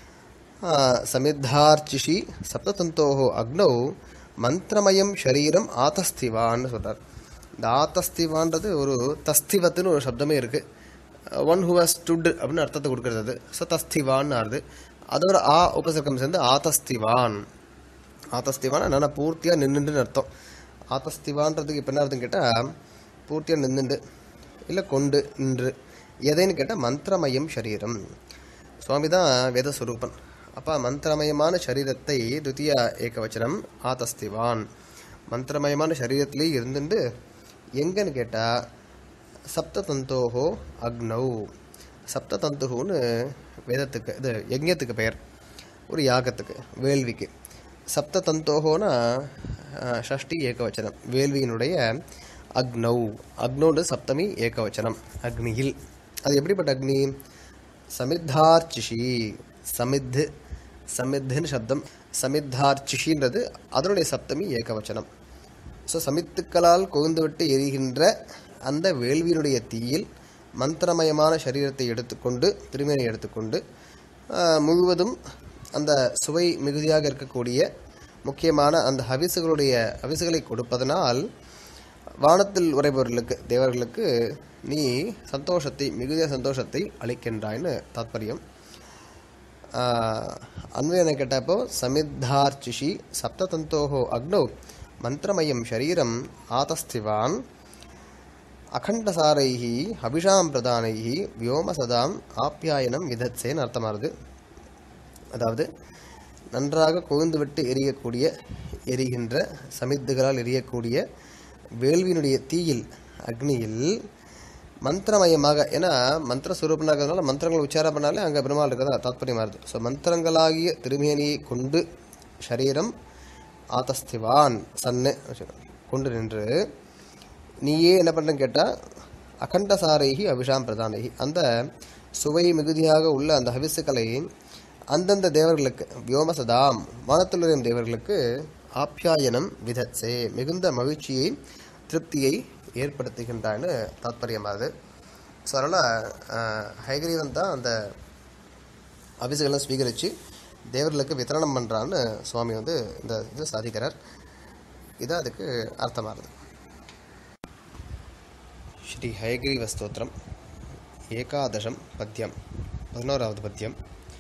சமித்தார்ச்சிஷி சப்ததந்தோஹோ அக்னௌ மந்திரமயம் ஷரீரம் ஆதஸ்திவான்னு சொல்கிறார் இந்த ஆதஸ்திவான்றது ஒரு தஸ்திவத்துன்னு ஒரு சப்தமே இருக்குது ஒன் ஹூ ஹஸ் ஸ்டுட் அப்படின்னு அர்த்தத்தை கொடுக்கறது அது ஸோ தஸ்திவான்னு ஆறுது அதோட ஆ உபசர்க்கம் சேர்ந்து ஆதஸ்திவான் ஆதஸ்திவான் என்னென்ன பூர்த்தியாக நின்றுன்னு அர்த்தம் ஆதஸ்திவான்றதுக்கு இப்போ என்ன அர்த்தம் கேட்டால் பூர்த்தியாக நின்றுண்டு இல்லை கொண்டு நின்று எதைன்னு கேட்டால் மந்திரமயம் சரீரம் சுவாமி தான் வேதஸ்வரூபன் அப்போ மந்திரமயமான சரீரத்தை துத்தியா ஏகவச்சனம் ஆதஸ்திவான் மந்திரமயமான சரீரத்திலே இருந்துட்டு எங்கன்னு கேட்டால் சப்ததந்தோஹோ அக்னௌ சப்ததந்துன்னு வேதத்துக்கு இது யஜ்ஞத்துக்கு பெயர் ஒரு யாகத்துக்கு வேள்விக்கு சப்ததந்தோஹோனா அஹ், ஷஷ்டி ஏகவச்சனம் வேள்வியினுடைய அக்னௌ அக்னோடு சப்தமி ஏகவச்சனம் அக்னியில் அது எப்படிப்பட்ட அக்னி சமித்தார்ச்சிஷி சமித்து சமித்துன்னு சப்தம் சமித்தார்ச்சிஷின்றது அதனுடைய சப்தமி ஏகவச்சனம் ஸோ சமித்துக்களால் கொழுந்துவிட்டு எரிகின்ற அந்த வேள்வியினுடைய தீயில் மந்திரமயமான சரீரத்தை எடுத்துக்கொண்டு திருமணை எடுத்துக்கொண்டு ஆஹ், முழுவதும் அந்த சுவை மிகுதியாக இருக்கக்கூடிய முக்கியமான அந்த ஹவிசுகளுடைய ஹவிசுகளை கொடுப்பதனால் வானத்தில் உறைபவர்களுக்கு தேவர்களுக்கு நீ சந்தோஷத்தை மிகுதிய சந்தோஷத்தை அளிக்கின்றாய்னு தாத்பரியம் அன்வயனை கேட்டப்போ சமித்தார்ச்சிஷி சப்ததந்தோஹோ அக்னௌ மந்திரமயம் ஷரீரம் ஆதஸ்திவான் அகண்டசாரைஹி அபிஷாம் பிரதானைஹி வியோமசதாம் ஆப்யாயனம் விதத்சேன்னு அர்த்தமாகுது அதாவது நன்றாக கொழுந்துவிட்டு எரியக்கூடிய எரிகின்ற சமித்துகளால் எரியக்கூடிய வேள்வியினுடைய தீயில் அக்னியில் மந்திரமயமாக ஏன்னா மந்திர சுரூபனாகிறதுனால மந்திரங்கள் உச்சாரம் பண்ணாலே அங்கே பெருமாள் இருக்கிறதா தாத்பரியமாக இருக்குது ஸோ மந்திரங்களாகிய திருமேனியை கொண்டு சரீரம் ஆதஸ்திவான் சன்னு கொண்டு நின்று நீயே என்ன பண்ணுறேன்னு கேட்டால் அகண்ட சாரைகி அபிஷாம் பிரதானகி அந்த சுவை மிகுதியாக உள்ள அந்த ஹவிசுக்களை அந்தந்த தேவர்களுக்கு வியோமசதாம் வானத்துள்ளும் தேவர்களுக்கு ஆப்யாயனம் விதத்சே மிகுந்த மகிழ்ச்சியை திருப்தியை ஏற்படுத்துகின்றான்னு தாத்பரியமாகுது ஸோ அதனால் ஹைகிரீவன் தான் அந்த அபிஷேகெல்லாம் ஸ்வீகரித்து தேவர்களுக்கு வித்தரணம் பண்ணுறான்னு சுவாமி வந்து இந்த இது சாதிக்கிறார் இது அதுக்கு அர்த்தமாகுது ஸ்ரீ ஹயகிரீவ ஸ்தோத்திரம் ஏகாதசம் பத்யம் பதினோராவது பத்யம்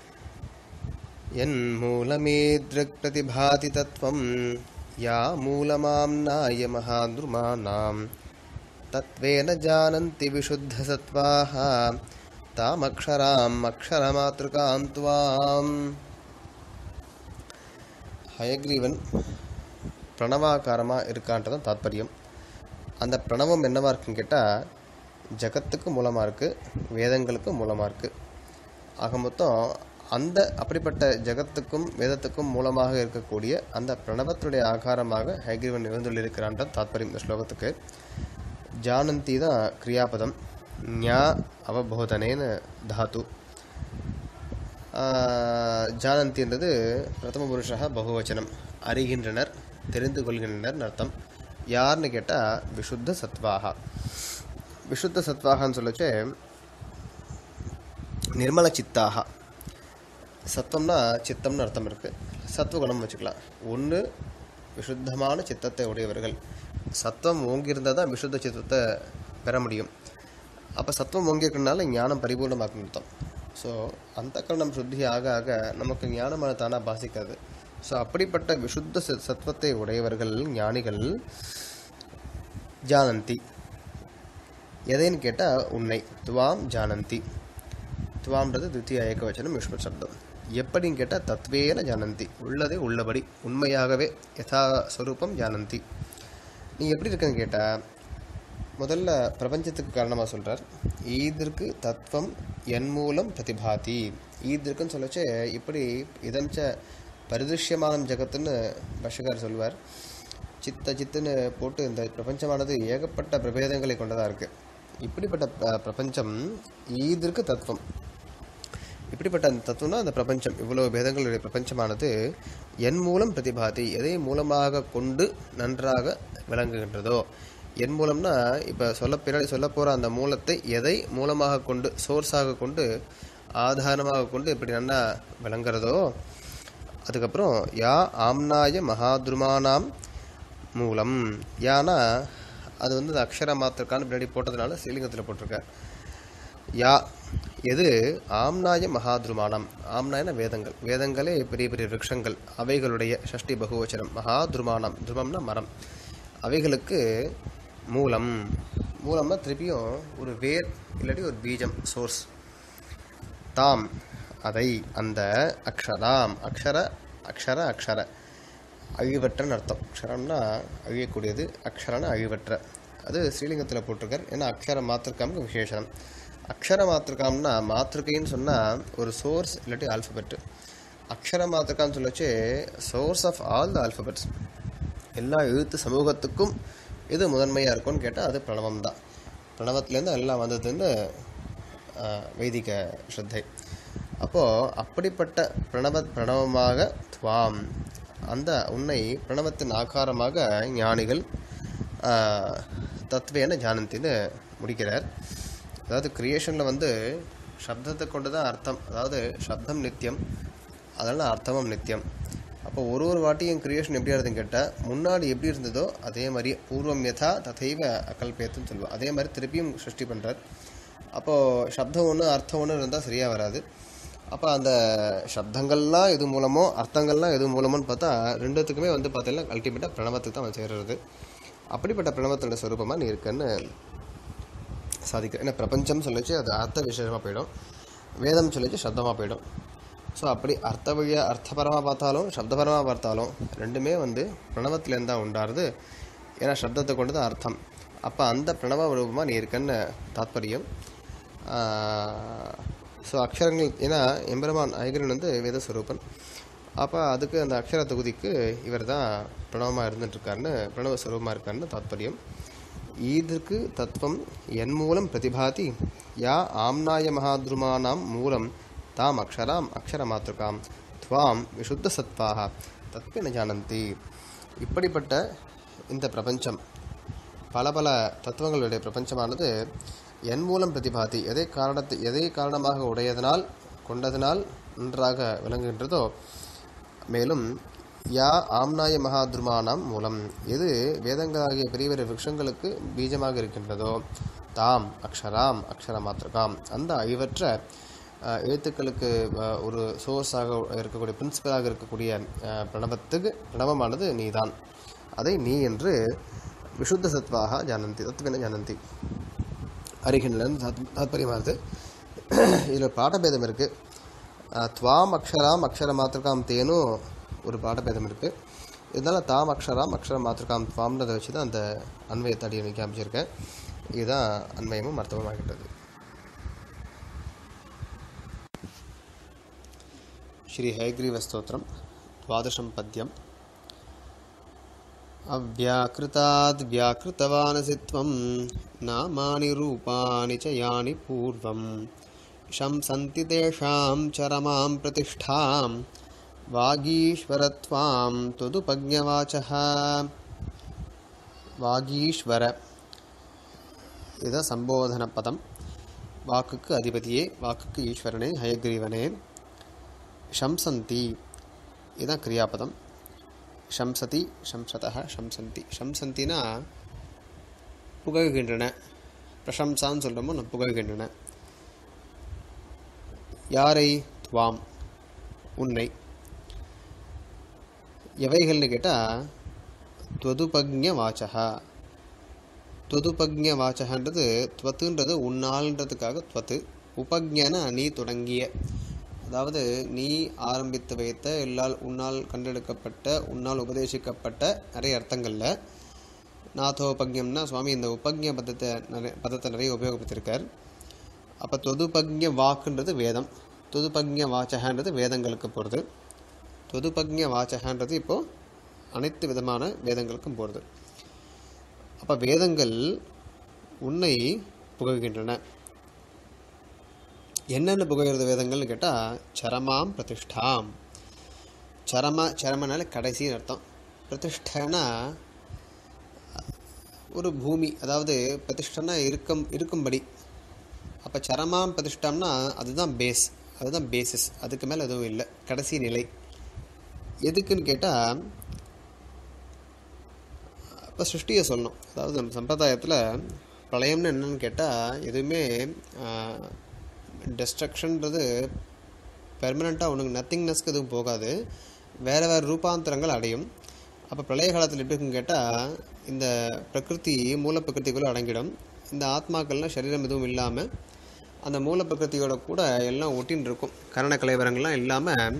यन्मूलमेदृक् प्रतिभाति तत्त्वं या मूलमाम्नाय महाद्रुमाणां तत्त्वेन जानन्ति विशुद्धसत्त्वाः तामक्षराम् अक्षरमातृकां त्वाम् ஹயக்ரீவன் பிரணவாகாரமாக இருக்கான்றதான் தாத்பரியம் அந்த பிரணவம் என்னவா இருக்குன்னு கேட்டால் ஜகத்துக்கு மூலமாக இருக்குது வேதங்களுக்கு மூலமாக இருக்குது ஆக மொத்தம் அந்த அப்படிப்பட்ட ஜகத்துக்கும் வேதத்துக்கும் மூலமாக இருக்கக்கூடிய அந்த பிரணவத்துடைய ஆகாரமாக ஹைகிரீவன் இருந்துள்ளிருக்கிறான்ற தாத்பரியம் இந்த ஸ்லோகத்துக்கு ஜானந்தி தான் கிரியாபதம் ஞா அவபோதனேன்னு தாத்து ஆஹ், ஜானந்தின்றது பிரதம புருஷா பகுவச்சனம் அறிகின்றனர் தெரிந்து கொள்கின்றனர் அர்த்தம் யாருன்னு கேட்டால் விசுத்த சத்வாகா விசுத்த சத்வாகான்னு சொல்லச்சே நிர்மல சித்தாக சத்துவம்னா சித்தம்னு அர்த்தம் இருக்குது சத்துவகுணம் வச்சுக்கலாம் ஒன்று விசுத்தமான சித்தத்தை உடையவர்கள் சத்துவம் ஓங்கியிருந்தால் தான் விசுத்த சித்தத்தை பெற முடியும் அப்போ சத்துவம் ஓங்கியிருக்கனால ஞானம் பரிபூர்ணமாக்கும் அர்த்தம் ஸோ அந்த கரணம் சுத்தி ஆக ஆக நமக்கு ஞானமான தானாக பாசிக்காது ஸோ அப்படிப்பட்ட விசுத்த ச- சத்துவத்தை உடையவர்கள் ஞானிகள் ஜானந்தி எதைன்னு கேட்டால் உன்னை துவாம் ஜானந்தி துவாம்ன்றது தித்திய ஏகவச்சனம் யுஷ்ம சப்தம் எப்படின்னு கேட்டால் தத்வேன ஜானந்தி உள்ளதே உள்ளபடி உண்மையாகவே யதா ஸ்வரூபம் ஜானந்தி நீ எப்படி இருக்குன்னு கேட்டால் முதல்ல பிரபஞ்சத்துக்கு காரணமாக சொல்கிறார் ஈதிற்கு தத்துவம் என் மூலம் பிரதிபாதி ஈதிற்குன்னு சொல்லச்சே இப்படி இதஞ்ச பரிதிருஷ்யமானம் ஜகத்துன்னு பஷகார் சொல்வார் சித்த சித்துன்னு போட்டு இந்த பிரபஞ்சமானது ஏகப்பட்ட பிரபேதங்களை கொண்டதாக இருக்குது இப்படிப்பட்ட ப- பிரபஞ்சம் ஈதிற்கு தத்துவம் இப்படிப்பட்ட அந்த தத்துவம்னா அந்த பிரபஞ்சம் இவ்வளவு பேதங்களுடைய பிரபஞ்சமானது என் மூலம் பிரதிபாதி எதை மூலமாக கொண்டு நன்றாக விளங்குகின்றதோ என் மூலம்னா இப்போ சொல்ல பின்னாடி சொல்ல போகிற அந்த மூலத்தை எதை மூலமாக கொண்டு சோர்ஸாக கொண்டு ஆதாரமாக கொண்டு இப்படி நல்லா விளங்குறதோ அதுக்கப்புறம் யா ஆம்னாய மகாத்ருமானாம் மூலம் யானா அது வந்து அந்த அக்ஷர மாத்திரக்கான பின்னாடி போட்டதுனால ஸ்ரீலிங்கத்தில் போட்டிருக்கார் யா எது ஆம்னாய மகாத்ருமானம் ஆம்னாயன வேதங்கள் வேதங்களே பெரிய பெரிய விருட்சங்கள் அவைகளுடைய ஷஷ்டி பகுவச்சனம் மகாத்ருமானம் துருமம்னா மரம் அவைகளுக்கு மூலம் மூலம்னா திருப்பியும் ஒரு வேர் இல்லாட்டி ஒரு பீஜம் சோர்ஸ் தாம் அதை அந்த அக்ஷராம் அக்ஷர அக்ஷர அக்ஷர அழிவற்றன்னு அர்த்தம் அக்ஷரம்னா அழியக்கூடியது அக்ஷரம்னா அழிவற்ற அது ஸ்ரீலிங்கத்தில் போட்டிருக்கார் ஏன்னா அக்ஷர மாத்திருக்காமுக்கு விசேஷனம் அக்ஷர மாத்திருக்காம்னா மாத்திருக்கைன்னு சொன்னால் ஒரு சோர்ஸ் இல்லாட்டி ஆல்ஃபபெட் அக்ஷர மாத்திருக்கான்னு சொல்லச்சு source of all the alphabets எல்லா எழுத்து சமூகத்துக்கும் எது முதன்மையாக இருக்கும்னு கேட்டால் அது பிரணவம் தான் பிரணவத்துலேருந்து எல்லாம் வந்ததுன்னு ஆஹ், வைதிக ஸ்ரத்தை அப்போது அப்படிப்பட்ட பிரணவ பிரணவமாக துவாம் அந்த உன்னை பிரணவத்தின் ஆகாரமாக ஞானிகள் ஆஹ், தத்வேன ஜானந்தின்னு முடிக்கிறார் அதாவது கிரியேஷனில் வந்து சப்தத்தை கொண்டு தான் அர்த்தம் அதாவது சப்தம் நித்தியம் அதனால் அர்த்தமும் நித்தியம் அப்போ ஒரு ஒரு வாட்டியும் கிரியேஷன் எப்படி இருந்ததுன்னு கேட்டால் முன்னாடி எப்படி இருந்ததோ அதே மாதிரி பூர்வம் யதா ததைவ அகல்பேத்துன்னு சொல்லுவோம் அதே மாதிரி திருப்பியும் சிருஷ்டி பண்ணுறார் அப்போது சப்தம் ஒன்று அர்த்தம் ஒன்று இருந்தால் சரியாக வராது அப்போ அந்த சப்தங்கள்லாம் எது மூலமோ அர்த்தங்கள்லாம் எது மூலமோன்னு பார்த்தா ரெண்டுத்துக்குமே வந்து பார்த்தீங்கன்னா அல்டிமேட்டாக பிரணவத்துக்கு தான் சேர்றது அப்படிப்பட்ட பிரணவத்தோட ஸ்வரூபமாக நீ இருக்குன்னு சாதிக்க ஏன்னா பிரபஞ்சம் சொல்லிச்சு அது அர்த்த விசேஷமாக போயிடும் வேதம் சொல்லிச்சு சப்தமாக போயிடும் ஸோ அப்படி அர்த்த வழியாக அர்த்தபரமாக பார்த்தாலும் சப்தபரமாக பார்த்தாலும் ரெண்டுமே வந்து பிரணவத்திலேருந்து தான் உண்டாருது ஏன்னா சப்தத்தை கொண்டு தான் அர்த்தம் அப்போ அந்த பிரணவ ரூபமாக நீ இருக்கன்னு தாத்பரியம் ஸோ அக்ஷரங்கள் ஏன்னா எம்பெருமான் ஐகரன் வந்து வேதஸ்வரூபன் அப்போ அதுக்கு அந்த அக்ஷர தொகுதிக்கு இவர் தான் பிரணவமாக இருந்துட்டுருக்காருன்னு பிரணவ ஸ்வரூபமாக இருக்காருன்னு தாத்பரியம் ஈதுக்கு தத்துவம் என் மூலம் பிரதிபாதி யா ஆம்னாய மகாத்ருமானாம் மூலம் தாம் அக்ஷராம் அக்ஷரமாத்திருக்காம் துவாம் விசுத்த சத்வாக தத்வின ஜானந்தி இப்படிப்பட்ட இந்த பிரபஞ்சம் பல பல தத்துவங்களுடைய பிரபஞ்சமானது என் மூலம் பிரதிபாதி எதை காரணத்தை எதை காரணமாக உடையதனால் கொண்டதனால் நன்றாக விளங்குகின்றதோ மேலும் யா ஆம்நாய மகாத்ருமானாம் மூலம் எது வேதங்களாகிய பெரிய பெரிய விருட்சங்களுக்கு பீஜமாக இருக்கின்றதோ தாம் அக்ஷராம் அக்ஷர மாத்திரகாம் அந்த ஐவற்ற அஹ், எழுத்துக்களுக்கு அஹ், ஒரு சோர்ஸாக இருக்கக்கூடிய பிரின்சிபலாக இருக்கக்கூடிய அஹ், பிரணவத்துக்கு பிரணவமானது நீதான் அதை நீ என்று விசுத்த சத்வாக ஜானந்தி தத்துவன ஜானந்தி அறிகின்றன தாத்பரியமானது இதில் பாடபேதம் இருக்குது துவாம் அக்ஷராம் அக்ஷர மாத்திரகாம் தேனும் ஒரு பாடபேதம் இருக்குது இதனால் தாம் அக்ஷராம் அக்ஷர மாத்திரகாம் துவாம்ன்றதை வச்சு தான் அந்த அன்வயத்தை அடி எனக்கு காமிச்சிருக்கேன் இதுதான் அன்வயமும் அர்த்தமும் ஆகின்றது ஸ்ரீ ஹயக்ரீவஸ்தோத்திரம் द्वादशं पद्यम् अव्याकृताद् व्याकृतवानसि त्वं नामानि रूपाणि च यानि पूर्वं शंसन्ति तेषां चरमां प्रतिष्ठां वागीश्वरत्वां त्वदुपज्ञवाचः வாகீஸ்வர இதுதான் சம்போதன பதம் வாக்குக்கு அதிபதியே வாக்குக்கு ஈஸ்வரனே ஹயக்ரீவனே ஷம்சந்தி இதுதான் கிரியாபதம் ஷம்சதி ஷம்சதः ஷம்சந்தி ஷம்சந்தினா புகழ்கின்றன பிரசம்சான்னு சொல்கிறோமோ நான் புகழ்கின்றன யாரை துவாம் உன்னை எவைகள்னு கேட்டால் துவதுபக்ஞ வாச்சகா துவதுபக்ஞ வாச்சகன்றது துவத்துன்றது உன்னால்ன்றதுக்காக துவத்து உபக்ஞனா நீ தொடங்கிய அதாவது நீ ஆரம்பித்து வைத்த எல்லால் உன்னால் கண்டெடுக்கப்பட்ட உன்னால் உபதேசிக்கப்பட்ட நிறைய அர்த்தங்களில் நாதோபக்ஞம்னா சுவாமி இந்த உபக்ஞ பதத்தை நிறைய பதத்தை நிறைய உபயோகப்படுத்தியிருக்கார் அப்போ தொதுபக்ஞ வாக்குன்றது வேதம் தொதுபக்ஞ வாச்சகன்றது வேதங்களுக்கு போகிறது தொதுபக்ஞ வாச்சகன்றது இப்போது அனைத்து விதமான வேதங்களுக்கும் போகிறது அப்போ வேதங்கள் உன்னை புகழ்கின்றன என்னென்ன புகழ்கிறது வேதங்கள்னு கேட்டால் சரமாம் பிரதிஷ்டாம் சரம சரமனால கடைசின்னு அர்த்தம் பிரதிஷ்டனா ஒரு பூமி அதாவது பிரதிஷ்டனா இருக்கும் இருக்கும்படி அப்போ சரமாம் பிரதிஷ்டம்னா அதுதான் பேஸ் அதுதான் பேசிஸ் அதுக்கு மேலே எதுவும் இல்லை கடைசி நிலை எதுக்குன்னு கேட்டால் அப்போ சிருஷ்டியை சொல்லணும் அதாவது நம்ம சம்பிரதாயத்தில் பிரளயம்னு என்னன்னு கேட்டால் எதுவுமே டெஸ்ட்ரக்ஷன்றது பெர்மனெண்ட்டாக உனக்கு நத்திங்னஸ்க்கு எதுவும் போகாது வேறு வேறு ரூபாந்தரங்கள் அடையும் அப்போ பிரளய காலத்தில் எப்படி இருக்குன்னு கேட்டால் இந்த பிரகிருதி மூல பிரகிருதிக்குள்ளே அடங்கிடும் இந்த ஆத்மாக்கள்லாம் சரீரம் எதுவும் இல்லாமல் அந்த மூல பிரகிருதியோட கூட எல்லாம் ஒட்டின்னு இருக்கும் கரண கலைவரங்கள்லாம் இல்லாமல்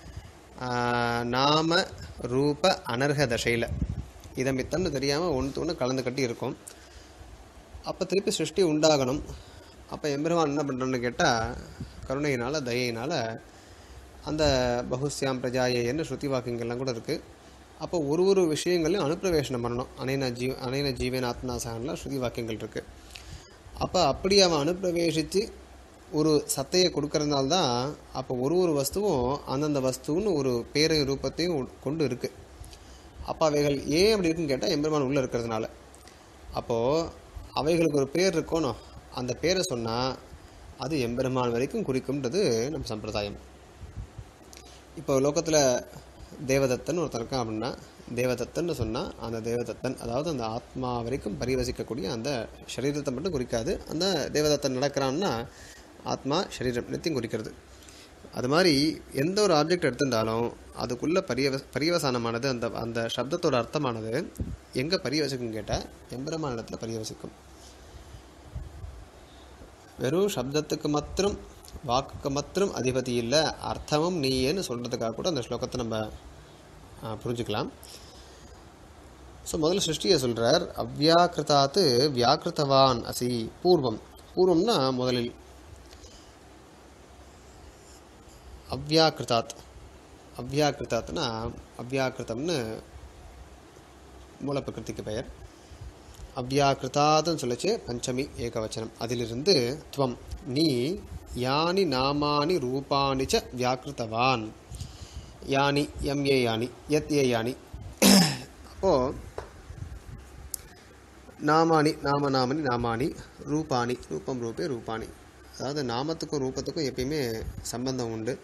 நாம ரூப அனர்ஹ தசையில் இதை மித்தம்னு தெரியாமல் ஒன்று ஒன்று கலந்து கட்டி இருக்கும் அப்போ திருப்பி சிருஷ்டி உண்டாகணும் அப்போ எம்பெருமான் என்ன பண்ணுறோன்னு கேட்டால் கருணையினால் தயையினால் அந்த பகுஸ்யாம் பிரஜாயன்னு ஸ்ருதி வாக்கியங்கள்லாம் கூட இருக்குது அப்போ ஒரு ஒரு விஷயங்களையும் அனுப்பிரவேசனம் பண்ணணும் அனைன ஜீ அனைன ஜீவன் ஆத்மநாசகன்லாம் ஸ்ருதி வாக்கியங்கள் இருக்குது அப்போ அப்படி அவன் அனுப்பிரவேசித்து ஒரு சத்தையை கொடுக்கறதுனால தான் அப்போ ஒரு ஒரு வஸ்துவும் அந்தந்த வஸ்துன்னு ஒரு பேரையும் ரூபத்தையும் உ- கொண்டு இருக்குது அப்போ அவைகள் ஏன் அப்படி இருக்குன்னு கேட்டால் எம்பெருமான் உள்ளே இருக்கிறதுனால அப்போது அவைகளுக்கு ஒரு பேர் இருக்கணும் அந்த பேரை சொன்னால் அது எம்பெருமான் வரைக்கும் குறிக்கும்ன்றது நம்ம சம்பிரதாயம் இப்போ லோகத்தில் தேவதத்தன் ஒருத்தன் இருக்கான் அப்படின்னா தேவதத்தன்னு சொன்னால் அந்த தேவதத்தன் அதாவது அந்த ஆத்மா வரைக்கும் பரிவசிக்கக்கூடிய அந்த சரீரத்தை மட்டும் குறிக்காது அந்த தேவதத்தன் நடக்கிறான்னா ஆத்மா சரீரம் நித்தியம் குறிக்கிறது அது மாதிரி எந்த ஒரு ஆப்ஜெக்ட் எடுத்திருந்தாலும் அதுக்குள்ளே பரியவ பரியவசானமானது அந்த அந்த சப்தத்தோட அர்த்தமானது எங்கே பரியவசிக்கும் கேட்டால் எம்பெருமான இடத்துல பரியவசிக்கும் வெறும் சப்தத்துக்கு மாத்திரம் வாக்குக்கு மாத்திரம் அதிபதி இல்லை அர்த்தமும் நீயேன்னு சொல்கிறதுக்காக கூட அந்த ஸ்லோகத்தை நம்ம ஆ, புரிஞ்சுக்கலாம் ஸோ முதல்ல சிருஷ்டியை சொல்கிறார் அவ்யாக்கிருதாத்து வியாக்கிருத்தவான் அசி பூர்வம் பூர்வம்னா முதலில் அவ்யாக்கிருதாத் அவ்யாக்கிருதாத்னா அவ்யாக்கிருதம்னு மூலப்பிரகிருதிக்கு பெயர் அவ்யாக்கிருதாத்னு சொல்லிச்சு பஞ்சமி ஏகவச்சனம் அதிலிருந்து துவம் நீ யானி நாமானி ரூபாணி ச வியாக்கிருத்தவான் யானி எம் ஏ யானி எத் ஏ யானி அப்போது நாமானி நாம நாமனி நாமானி ரூபாணி ரூபம் ரூபே ரூபாணி அதாவது நாமத்துக்கும் ரூபத்துக்கும் எப்பயுமே சம்பந்தம் உண்டு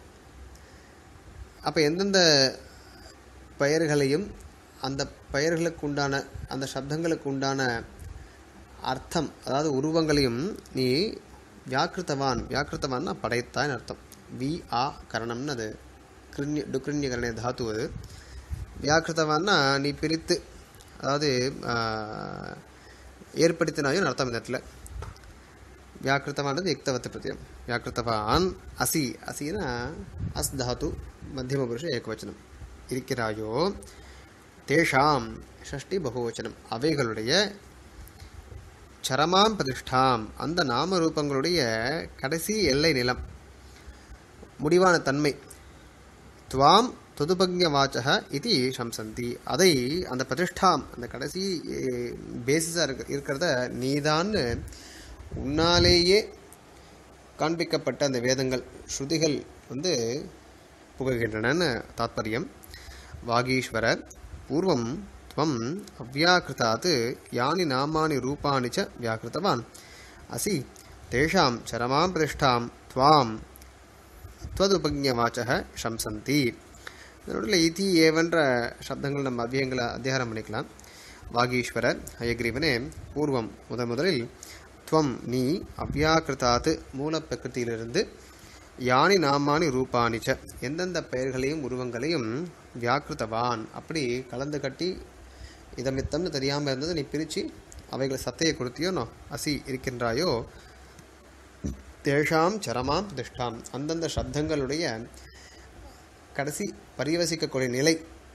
அப்போ எந்தெந்த பெயர்களையும் அந்த பெயர்களுக்கு உண்டான அந்த சப்தங்களுக்கு உண்டான அர்த்தம் அதாவது உருவங்களையும் நீ வியாக்கிருத்தவான் வியாக்கிருத்தவான்னா படைத்தான்னு அர்த்தம் வி ஆ கரணம்னு அது கிருண்ய டுக்ரிண்ய கரணே தாத்து அது வியாக்கிருத்தவான்னா நீ பிரித்து அதாவது ஆஹ், ஏற்படுத்தினாயும் அர்த்தம் இந்த இடத்துல வியாக்கிருத்தவானது யுக்தவத்து பிரத்யம் வியாக்கிருத்தவான் அசி அசினா அஸ் தாத்து மத்தியம புருஷ ஏகவச்சனம் இருக்கிறாயோ தேஷாம் ஷஷ்டி பகுவச்சனம் அவைகளுடைய சரமாம் பிரதிஷ்டாம் அந்த நாம ரூபங்களுடைய கடைசி எல்லை நிலம் முடிவான தன்மை துவாம் தொதுபக்ஞ வாச்சக இது சம்சந்தி அதை அந்த பிரதிஷ்டாம் அந்த கடைசி பேசிஸாக இருக்க இருக்கிறத நீதான்னு உன்னாலேயே காண்பிக்கப்பட்ட அந்த வேதங்கள் ஸ்ருதிகள் வந்து புகழ்கின்றனன்னு தாத்பரியம் வாகீஸ்வர பூர்வம் त्वम् अव्याकृतात् यानि नामानि रूपाणि च व्याकृतवान् असि तेषां चरमां प्रतिष्ठां त्वां त्वदुपज्ञवाचः शंसन्ति இதனோட இதி ஏவன்ற சப்தங்கள் நம்ம அவ்வியங்களை அத்தியாரம் பண்ணிக்கலாம் வாகீஸ்வர ஹயக்ரீவனே பூர்வம் முதன் முதலில் துவம் நீ அவ்யாக்கிருதாத்து மூல பிரகிருத்தியிலிருந்து யானி நாமானி ரூபாணி ச எந்தெந்த பெயர்களையும் உருவங்களையும் வியாக்கிருத்தவான் அப்படி கலந்து கட்டி இதமித்தம்னு தெரியாமல் இருந்தது நீ பிரித்து அவைகளை சத்தையை கொடுத்தியோனோ அசி இருக்கின்றாயோ தேஷாம் சரமாம் திஷ்டாம் அந்தந்த சப்தங்களுடைய கடைசி பரிவசிக்கக்கூடிய நிலை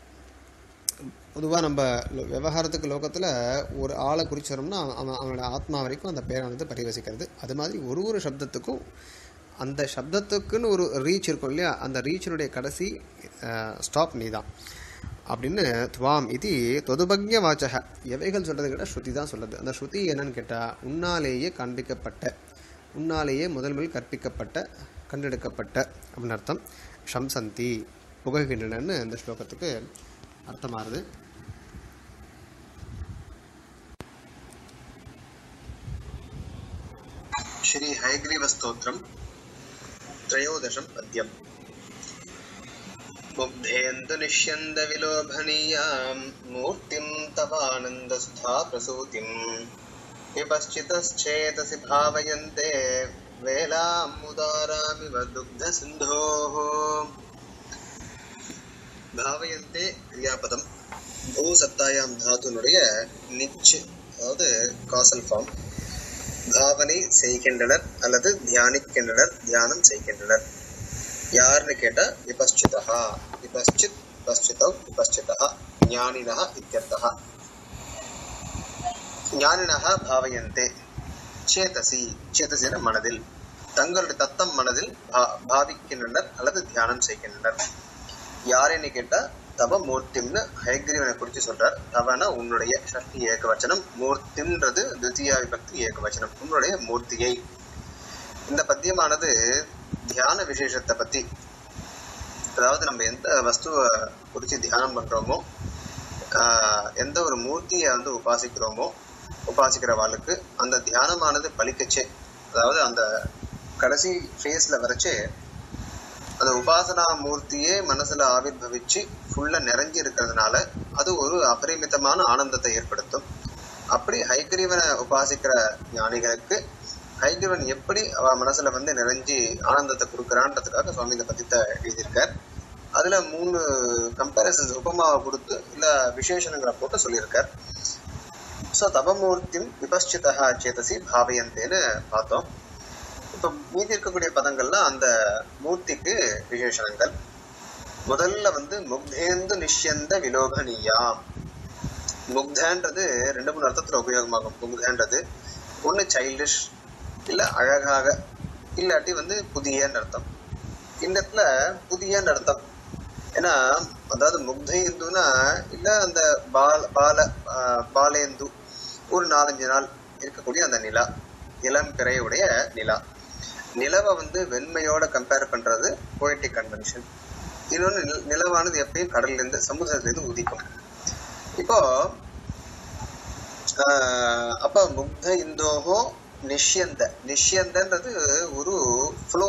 பொதுவாக நம்ம லோ- விவகாரத்துக்கு லோகத்தில் ஒரு ஆளை குறிச்சோம்னா அவன் அவனோட ஆத்மா வரைக்கும் அந்த பேரானது பரிவசிக்கிறது அது மாதிரி ஒரு ஒரு சப்தத்துக்கும் அந்த சப்தத்துக்குன்னு ஒரு ரீச் இருக்கும் இல்லையா அந்த ரீச்சினுடைய கடைசி ஸ்டாப் நீ தான் அப்படின்னு துவாம் இது தொதுபக்ஞ வாச்சக எவைகள் சொல்கிறத கேட்டால் ஸ்ருதி தான் சொல்லுது அந்த ஸ்ருதி என்னன்னு கேட்டால் உன்னாலேயே காண்பிக்கப்பட்ட உன்னாலேயே முதல் முதல் கற்பிக்கப்பட்ட கண்டெடுக்கப்பட்ட அப்படின்னு அர்த்தம் ஷம்சந்தி புகழ்கின்றனன்னு இந்த ஸ்லோகத்துக்கு அர்த்தமாகுது श्री हयग्रीवस्तोत्रम् त्रयोदशं पद्यम् मुग्धेन्दुनिष्यन्दविलोभनीयां मूर्तिं तवानन्दसुधा प्रसूतिं विपश्चितश्चेतसि भावयन्ते वेलामुदारामिव दुग्धसिन्धोः பாவயந்தே கிரியாபதம் பூசத்தாயாம் தாத்துனுடைய நிச்சு அதாவது காசல் ஃபார்ம் பாவனை செய்கின்றனர் அல்லது தியானிக்கின்றனர் தியானம் செய்கின்றனர் யாருன்னு கேட்டா விபஸ்சிதா விபஸ்சித் விபஸ்சிதவ் விபஸ்சிதா ஞானினः இத்தியர்த்தः ஞானினः பாவயந்தே சேதசி சேதசின மனதில் தங்களுடைய தத்தம் மனதில் பா- பாவிக்கின்றனர் அல்லது தியானம் செய்கின்றனர் யாருன்னு கேட்டா தவ மூர்த்திம்னு ஹயக்ரீவனை குறித்து சொல்றார் தவனா உன்னுடைய ஷஷ்டி ஏகவச்சனம் மூர்த்தின்றது துத்தியா விபக்தி ஏகவச்சனம் உன்னுடைய மூர்த்தியை இந்த பத்தியமானது தியான விசேஷத்தை பத்தி அதாவது நம்ம எந்த வஸ்துவை குறித்து தியானம் பண்றோமோ ஆஹ், எந்த ஒரு மூர்த்தியை வந்து உபாசிக்கிறோமோ உபாசிக்கிறவாளுக்கு அந்த தியானமானது பலிக்கச்சே அதாவது அந்த கடைசி ஃபேஸ்ல வரைச்சே அந்த உபாசனா மூர்த்தியே மனசுல ஆவிர்வவிச்சு ஃபுல்லா நிறைஞ்சு இருக்கிறதுனால அது ஒரு அபரிமிதமான ஆனந்தத்தை ஏற்படுத்தும் அப்படி ஹைகிரீவனை உபாசிக்கிற ஞானிகளுக்கு ஹைகிரீவன் எப்படி அவ மனசுல வந்து நிறைஞ்சு ஆனந்தத்தை கொடுக்குறான்றதுக்காக சுவாமி இந்த பத்தியத்தை எழுதியிருக்கார் அதுல மூணு கம்பேரிசன்ஸ் உபமாவை கொடுத்து இல்ல விசேஷணங்களை போட்டு சொல்லியிருக்கார் ஸோ தபமூர்த்திம் விபஸ்சிதா சேதசி பாவயந்தேன்னு பார்த்தோம் இப்போ மீதி இருக்கக்கூடிய பதங்கள்ல அந்த மூர்த்திக்கு விசேஷணங்கள் முதல்ல வந்து முக்தேந்து நிஷ்யந்த விலோகனீயாம் முக்தன்றது ரெண்டு மூணு அர்த்தத்துல உபயோகமாகும் முக்தன்றது ஒண்ணு சைல்டிஷ் இல்ல அழகாக இல்லாட்டி வந்து புதியன்னு அர்த்தம் இந்த இடத்துல புதியன்னு அர்த்தம் ஏன்னா அதாவது முக்தேந்துனா இல்ல அந்த பால பால ஆஹ், பாலேந்து ஒரு நாலஞ்சு நாள் இருக்கக்கூடிய அந்த நிலா இளம் பிறையுடைய நிலா நிலவை வந்து வெண்மையோட கம்பேர் பண்றது போய்டிக் கன்வென்ஷன் இன்னொன்று நில- நிலவானது எப்பயும் கடல்ல இருந்து சமுதிரத்துல இருந்து உதிக்கும் இப்போ ஆஹ் அப்ப முக்த இந்தோகோ நிஷ்யந்த நிஷ்யந்தன்றது ஒரு ஃப்ளோ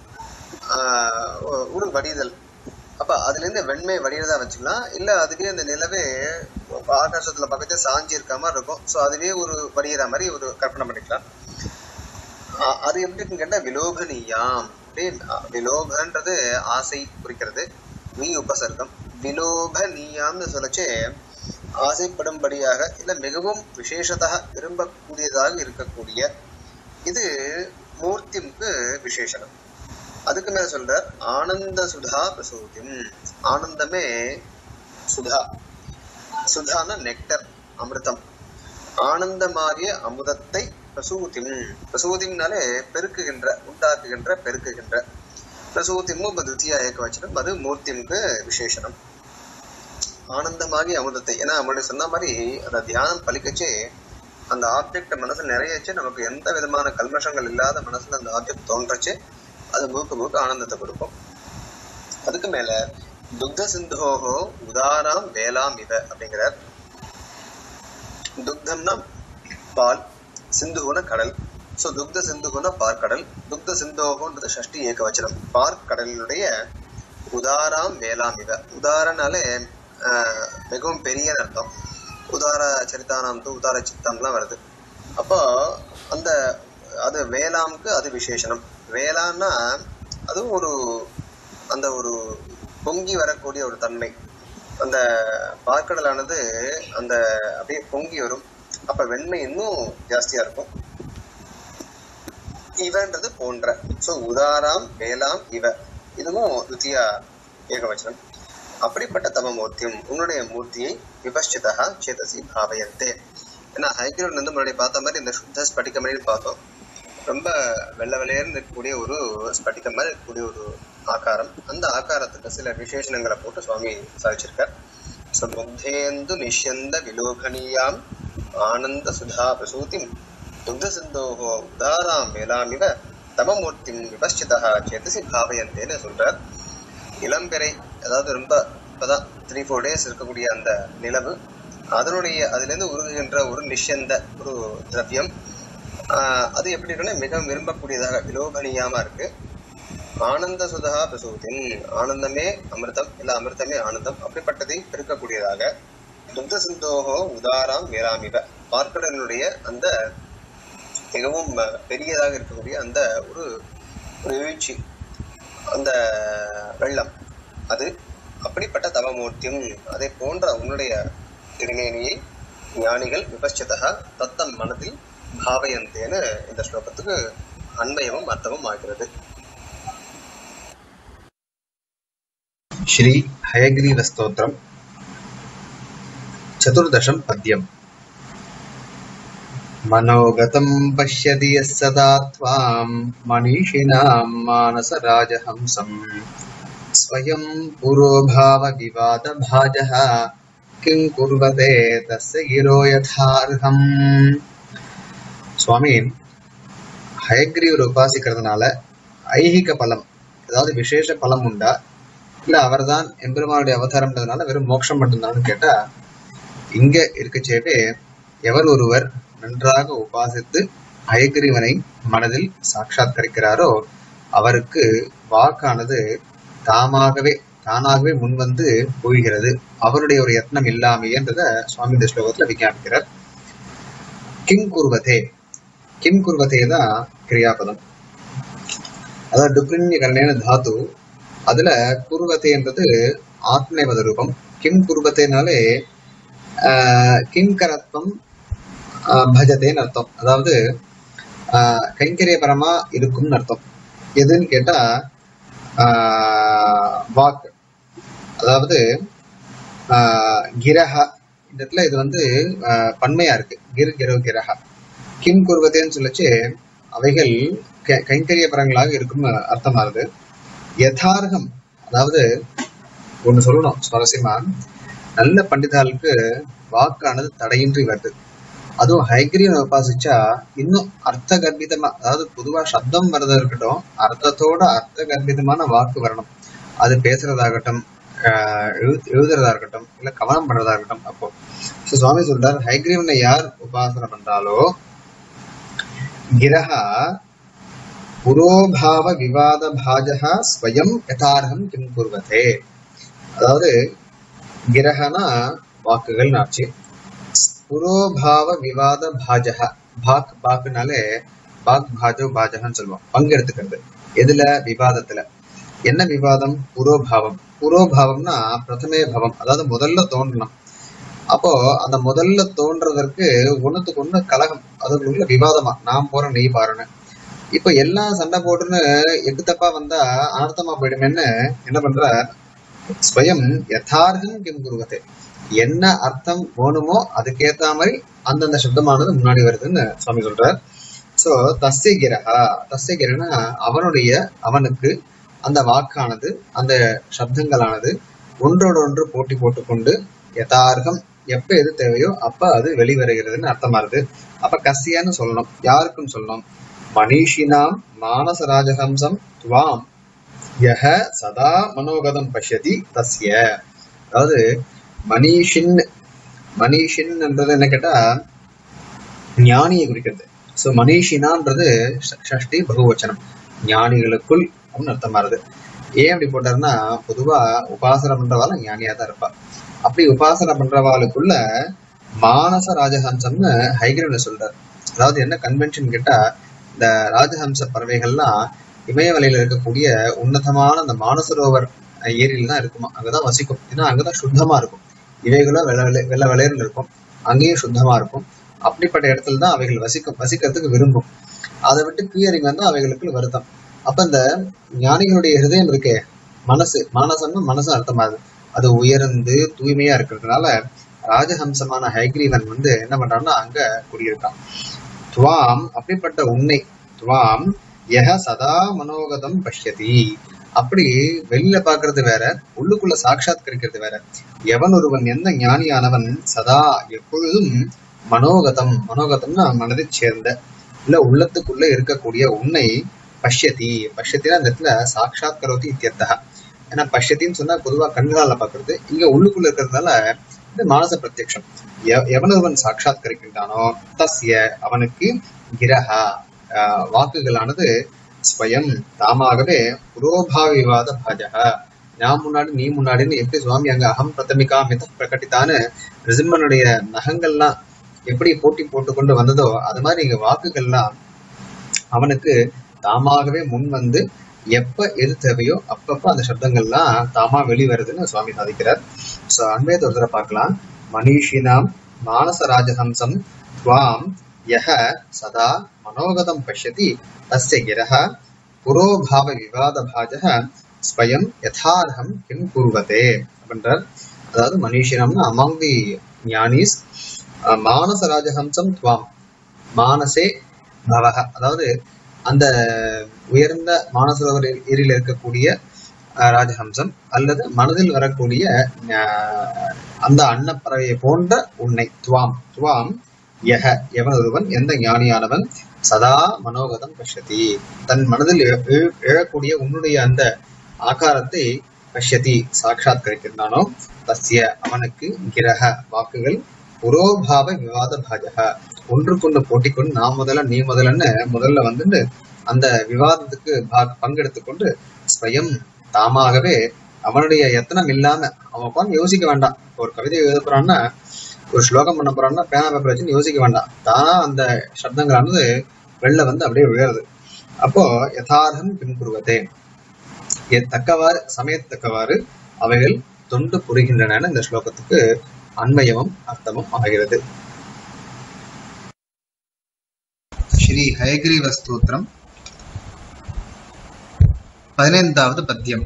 ஒரு வடிதல் அப்ப அதுல இருந்து வெண்மை வடிகிறதா வச்சுக்கலாம் இல்ல அதுவே அந்த நிலவே ஆகாசத்துல பக்கத்துல சாஞ்சி இருக்க மாதிரி இருக்கும் சோ அதுவே ஒரு வடிகிற மாதிரி ஒரு கற்பனை பண்ணிக்கலாம் ஆஹ் அது எப்படி இருக்குன்னு கேட்டா விலோகனீயாம் அப்படியே அஹ் விலோகன்றது ஆசை குறிக்கிறது நீ உபசர்க்கம் விலோகனீயாம்னு சொல்லச்சே ஆசைப்படும்படியாக இல்ல மிகவும் விசேஷதாக விரும்பக்கூடியதாக இருக்கக்கூடிய இது மூர்த்திக்கு விசேஷனம் அதுக்கு மேல சொல்றார் ஆனந்த சுதா பிரசூதிம் ஆனந்தமே சுதா சுதான நெக்டர் அமிர்தம் ஆனந்தமாகிய அமுதத்தை பிரசூதிம் பிரசூதிம்னாலே பெருக்குகின்ற உண்டாக்குகின்ற பெருக்குகின்ற பிரசூதிமும் இப்ப துத்தியா ஏகவச்சனம் அது மூர்த்திமுக்கு விசேஷனம் ஆனந்தமாகி அமுதத்தை ஏன்னா அவங்களுடைய சொன்ன மாதிரி அந்த தியானம் பலிக்கச்சே அந்த ஆப்ஜெக்ட் மனசுல நிறையச்சு நமக்கு எந்த விதமான கல்மஷங்கள் இல்லாத மனசுல அந்த ஆப்ஜெக்ட் தோன்றச்சு அது முழுக்க முழுக்க ஆனந்தத்தை கொடுக்கும் அதுக்கு மேல துக்த சிந்தோகோ உதாராம் வேளாம் இவ அப்படிங்கிறார் துக்தம்னா பால் சிந்துகுன கடல் சோ துக்த சிந்துகுன பார்க்கடல் துக்த சிந்தோகோன்றது ஷஷ்டி ஏகவச்சனம் பார்க்கடலினுடைய உதாராம் வேளாம் இவ உதாரனாலே ஆஹ், மிகவும் பெரிய அர்த்தம் உதார சரித்தானாம் து உதார சித்தம்லாம் வருது அப்போ அந்த அது வேளாம்க்கு அது விசேஷனம் வேளான்னா அதுவும் ஒரு அந்த ஒரு பொங்கி வரக்கூடிய ஒரு தன்மை அந்த பார்க்கடலானது அந்த அப்படியே பொங்கி வரும் அப்ப வெண்மை இன்னும் ஜாஸ்தியா இருக்கும் இவன்றது போன்ற சோ உதாராம் வேளாம் இவ இதுவும் துத்தியா ஏகவச்சனம் அப்படிப்பட்ட தம மூர்த்தியும் உன்னுடைய மூர்த்தியை விபஷ்சிதா சேதசி பாவயந்தே ஏன்னா ஹைகிரோட் வந்து முன்னாடி பார்த்த மாதிரி இந்த சுத்த ஸ்படிக மாதிரி பார்த்தோம் ரொம்ப வெள்ளை வெள்ளையர்னு இருக்கக்கூடிய ஒரு ஸ்படிகம் மாதிரி இருக்கக்கூடிய ஒரு ஆகாரம் அந்த ஆகாரத்துக்கு சில விசேஷணங்களை போட்டு சுவாமி சாதிச்சிருக்கார் ஸோ முக்தேந்து நிஷ்யந்த விலோகனீயாம் ஆனந்த சுதா பிரசூதிம் துக்த சிந்தோகோ உதாராம் வேளாமிவ தமமூர்த்திம் விபஷ்சிதா சேதசி பாவயந்தேன்னு சொல்றார் இளம்பிறை அதாவது ரொம்ப இப்பதான் த்ரீ ஃபோர் டேஸ் இருக்கக்கூடிய அந்த நிலவு அதனுடைய அதுல இருந்து உருகுகின்ற ஒரு நிஷ்யந்த ஒரு திரவியம் ஆஹ் அது எப்படி இருக்குன்னா மிக விரும்பக்கூடியதாக விலோபனியாம இருக்கு ஆனந்த சுதா பிரசூதின் ஆனந்தமே அமிர்தம் இல்ல அமிர்தமே ஆனந்தம் அப்படிப்பட்டதை பெருக்கக்கூடியதாக துக்த சிந்தோகோ உதாராம் வேளாமிவ பார்க்கடனுடைய அந்த மிகவும் அஹ், பெரியதாக இருக்கக்கூடிய அந்த ஒரு ஒரு எழுச்சி அந்த வெள்ளம் அது அப்படிப்பட்ட தவமூர்த்தியும் அதை போன்ற உன்னுடைய திருமேனியை ஞானிகள் விபஷ்சதா தத்தம் மனதில் பாவயந்தேன்னு இந்த ஸ்லோகத்துக்கு அன்மயமும் அர்த்தமும் ஆகிறது श्री हयग्रीवस्तोत्रम् चतुर्दशं पद्यम् मनोगतं पश्यति यः सदा त्वां मनीषिणां मानसराजहंसम् स्वयं पुरोभावविवादभाजः किं कुर्वते तस्य गिरो यथार्हम् சுவாமி ஹயக்ரீவர் உபாசிக்கிறதுனால ஐஹிக பலம் அதாவது விசேஷ பலம் உண்டா இல்ல அவர்தான் எம்பெருமானுடைய அவதாரம்ன்றதுனால வெறும் மோட்சம் மட்டும்தான்னு கேட்டா இங்க இருக்கச்சேவே எவர் ஒருவர் நன்றாக உபாசித்து ஹயக்ரீவனை மனதில் சாட்சாத்கரிக்கிறாரோ அவருக்கு வாக்கானது தாமாகவே தானாகவே முன்வந்து போகிறது அவருடைய ஒரு யத்னம் இல்லாமையன்றத சுவாமி இந்த ஸ்லோகத்துல விஞ்ஞாபிக்கிறார் கிம் குர்வதே கிம் குர்வதே தான் கிரியாபதம் அதாவது டுப்ரின்ய கரணேன தாத்து அதுல குருவத்தைன்றது ஆத்மேவத ரூபம் கிம் குருவத்தைனாலே ஆஹ், கிங்கரத்வம் ஆஹ், பஜதேன்னு அர்த்தம் அதாவது ஆஹ், கைங்கரியபரமா இருக்கும்னு அர்த்தம் எதுன்னு கேட்டா ஆஹ், வாக் அதாவது ஆஹ், கிரஹ இந்த இடத்துல இது வந்து ஆஹ், பன்மையா இருக்கு கிர் கிரோ கிரஹ கிம் குருவதேன்னு சொல்லச்சு அவைகள் க- கைங்கரியபரங்களாக இருக்கும் அர்த்தமாகுது யதார்த்தம் அதாவது ஒண்ணு சொல்லணும் சுவாரஸ்யமா நல்ல பண்டிதாளுக்கு வாக்கானது தடையின்றி வருது அதுவும் ஹைகிரீவனை உபாசிச்சா இன்னும் அர்த்த கர்ப்பிதமா அதாவது பொதுவா சப்தம் வர்றது இருக்கட்டும் அர்த்தத்தோட அர்த்த கர்ப்பிதமான வாக்கு வரணும் அது பேசுறதாகட்டும் ஆஹ் எழு- எழுதுறதா இருக்கட்டும் இல்ல கவனம் பண்றதா இருக்கட்டும் அப்போ So, சுவாமி சொல்றார் ஹைகிரீவனை யார் உபாசனை பண்றாலோ கிரஹா புரோபாவ விவாத பாஜகா ஸ்வயம் யதார்த்தம் கிம் குர்வதே அதாவது கிரகனா வாக்குகள் ஆச்சு புரோபாவ விவாத பாஜக பாக் பாக்குனாலே பாக் பாஜோ பாஜகன்னு சொல்லுவோம் பங்கெடுத்துக்கிறது எதுல விவாதத்துல என்ன விவாதம் புரோபாவம் புரோபாவம்னா பிரதமே பவம் அதாவது முதல்ல தோன்றணும் அப்போ அந்த முதல்ல தோன்றதற்கு ஒண்ணுத்துக்கு ஒண்ணு கலகம் அதுக்குள்ள விவாதமா நான் போறேன் நீ பாருன்னு இப்ப எல்லாம் சண்டை போட்டுன்னு எட்டு தப்பா வந்தா அனர்த்தமா போயிடுமேன்னு என்ன பண்ற ஸ்வயம் யதார்த்தம் கிம் குருவதே என்ன அர்த்தம் வேணுமோ அதுக்கேத்த மாதிரி அந்தந்த சப்தமானது முன்னாடி வருதுன்னு சுவாமி சொல்றார் சோ தஸ்ய கிரகா தஸ்ய கிரகனா அவனுடைய அவனுக்கு அந்த வாக்கானது அந்த சப்தங்களானது ஒன்றோட ஒன்று போட்டி போட்டுக்கொண்டு யதார்த்தம் எப்ப எது தேவையோ அப்ப அது வெளிவருகிறதுன்னு அர்த்தமா இருக்கு அப்ப கசியான்னு சொல்லணும் யாருக்கும் சொல்லணும் மனிஷினாம் மானச ராஜஹம்சம் துவாம் யஹ சதா மனோகதம் பஷ்யதி தஸ்ய அதாவது மனிஷின் மனிஷின்ன்றது என்ன கேட்டா ஞானியை குறிக்கிறது சோ மனிஷினான்றது ஷ- ஷஷ்டி பகுவச்சனம் ஞானிகளுக்குள் அப்படின்னு அர்த்தமா வருது ஏன் அப்படி போட்டாருன்னா பொதுவா உபாசனை பண்றவாள் ஞானியா தான் இருப்பா அப்படி உபாசனை பண்றவாளுக்குள்ள மானச ராஜஹம்சம்னு ஹைகிரீவன் சொல்றாரு அதாவது என்ன கன்வென்ஷன் கேட்டா இந்த ராஜஹம்ச பறவைகள்லாம் இமயமலையில இருக்கக்கூடிய உன்னதமான அந்த மானசரோவர் ஏரியில தான் இருக்குமா அங்கதான் வசிக்கும் ஏன்னா அங்கதான் சுத்தமா இருக்கும் இவைகளும் வெள்ள வெள்ளை வெள்ள வெளையர்னு இருக்கும் அங்கேயும் சுத்தமா இருக்கும் அப்படிப்பட்ட இடத்துல தான் அவைகள் வசிக்கும் வசிக்கிறதுக்கு விரும்பும் அதை விட்டு கீழறி வந்தா அவைகளுக்கு வருத்தம் அப்ப இந்த ஞானிகளுடைய ஹிருதயம் இருக்கே மனசு மானசம்னு மனசு அர்த்தமாகுது அது உயர்ந்து தூய்மையா இருக்கிறதுனால ராஜஹம்சமான ஹைகிரீவன் வந்து என்ன பண்றான்னா அங்க குடியிருக்கான் துவாம் அப்படிப்பட்ட உன்னை துவாம் யஹ சதா மனோகதம் பஷ்யதி அப்படி வெளியில பாக்குறது வேற உள்ளுக்குள்ள சாட்சாத்கரிக்கிறது வேற எவன் ஒருவன் எந்த ஞானியானவன் சதா எப்பொழுதும் மனோகதம் மனோகதம்னா மனதை சேர்ந்த இல்ல உள்ளத்துக்குள்ள இருக்கக்கூடிய உன்னை பஷ்யதி பஷ்யத்தினா அந்த இடத்துல சாட்சாத் கரோதி இத்தியர்த்தா ஏன்னா பஷ்யத்தின்னு சொன்னா பொதுவா கண்களால பாக்குறது இங்க உள்ளுக்குள்ள இருக்கிறதுனால இது மானச பிரத்யக்ஷம் எவ- எவன் ஒருவன் சாட்சாத்கரிக்கின்றானோ தஸ்ய அவனுக்கு கிரஹா ஆஹ், வாக்குகளானது ஸ்வயம் தாமாகவே புரோபாவ விவாத பாஜக நான் முன்னாடி நீ முன்னாடின்னு எப்படி சுவாமி அங்க அகம் பிரதமிகா மித பிரகட்டித்தான்னு ரிசிம்மனுடைய நகங்கள்லாம் எப்படி போட்டி போட்டுக்கொண்டு வந்ததோ அது மாதிரி இங்க வாக்குகள்லாம் அவனுக்கு தாமாகவே முன் வந்து எப்ப எது தேவையோ அப்பப்ப அந்த சப்தங்கள்லாம் தாமா வெளிவருதுன்னு சுவாமி சாதிக்கிறார் சோ அன்வயத்தை ஒரு தடவை பார்க்கலாம் மனிஷினாம் மானச ராஜஹம்சம் துவாம் யஹ சதா மனோகதம் பஷ்யதி தஸ்ய கிரஹ புரோபாவ விவாத பாஜக ஸ்வயம் யதார்த்தம் கிம் குருவதே அப்படின்றார் அதாவது மனிஷினம்னா அமாங் தி ஞானிஸ் மானச ராஜஹம்சம் துவாம் மானசே பவக அதாவது அந்த உயர்ந்த மானசரோவர் ஏரியில் இருக்கக்கூடிய அஹ், ராஜஹம்சம் அல்லது மனதில் வரக்கூடிய அஹ், அந்த அன்னப்பறவையை போன்ற உன்னை துவாம் துவாம் யஹ எவன் ஒருவன் எந்த ஞானியானவன் சதா மனோகதம் பஷ்யதி தன் மனதில் எழ- எழ- எழக்கூடிய உன்னுடைய அந்த ஆகாரத்தை பஷ்யதி சாட்சாத்கரிக்கின்றானோ தஸ்ய அவனுக்கு கிரக வாக்குகள் புரோபாவ விவாத பாஜக ஒன்றுக்கொண்டு போட்டிக்கொண்டு நான் முதல்ல நீ முதல்லன்னு முதல்ல வந்துட்டு அந்த விவாதத்துக்கு பா- பங்கெடுத்துக்கொண்டு ஸ்வயம் தாமாகவே அவனுடைய எத்தனம் இல்லாம அவன் உட்காந்து யோசிக்க வேண்டாம் இப்ப ஒரு கவிதை எழுத போறான்னா ஒரு ஸ்லோகம் பண்ண போறான்னா பேனா பேப்பர் வச்சு யோசிக்க வேண்டாம் தானா அந்த சப்தங்களானது வெளில வந்து அப்படியே விழுறது அப்போ யதார்த்தம் பின்புறுவதே எ- தக்கவாறு சமயத்தக்கவாறு அவைகள் தொண்டு புரிகின்றன இந்த ஸ்லோகத்துக்கு அன்மயமும் அர்த்தமும் ஆகிறது ஸ்ரீ ஹயக்ரீவ ஸ்தோத்திரம் பதினைந்தாவது பத்தியம்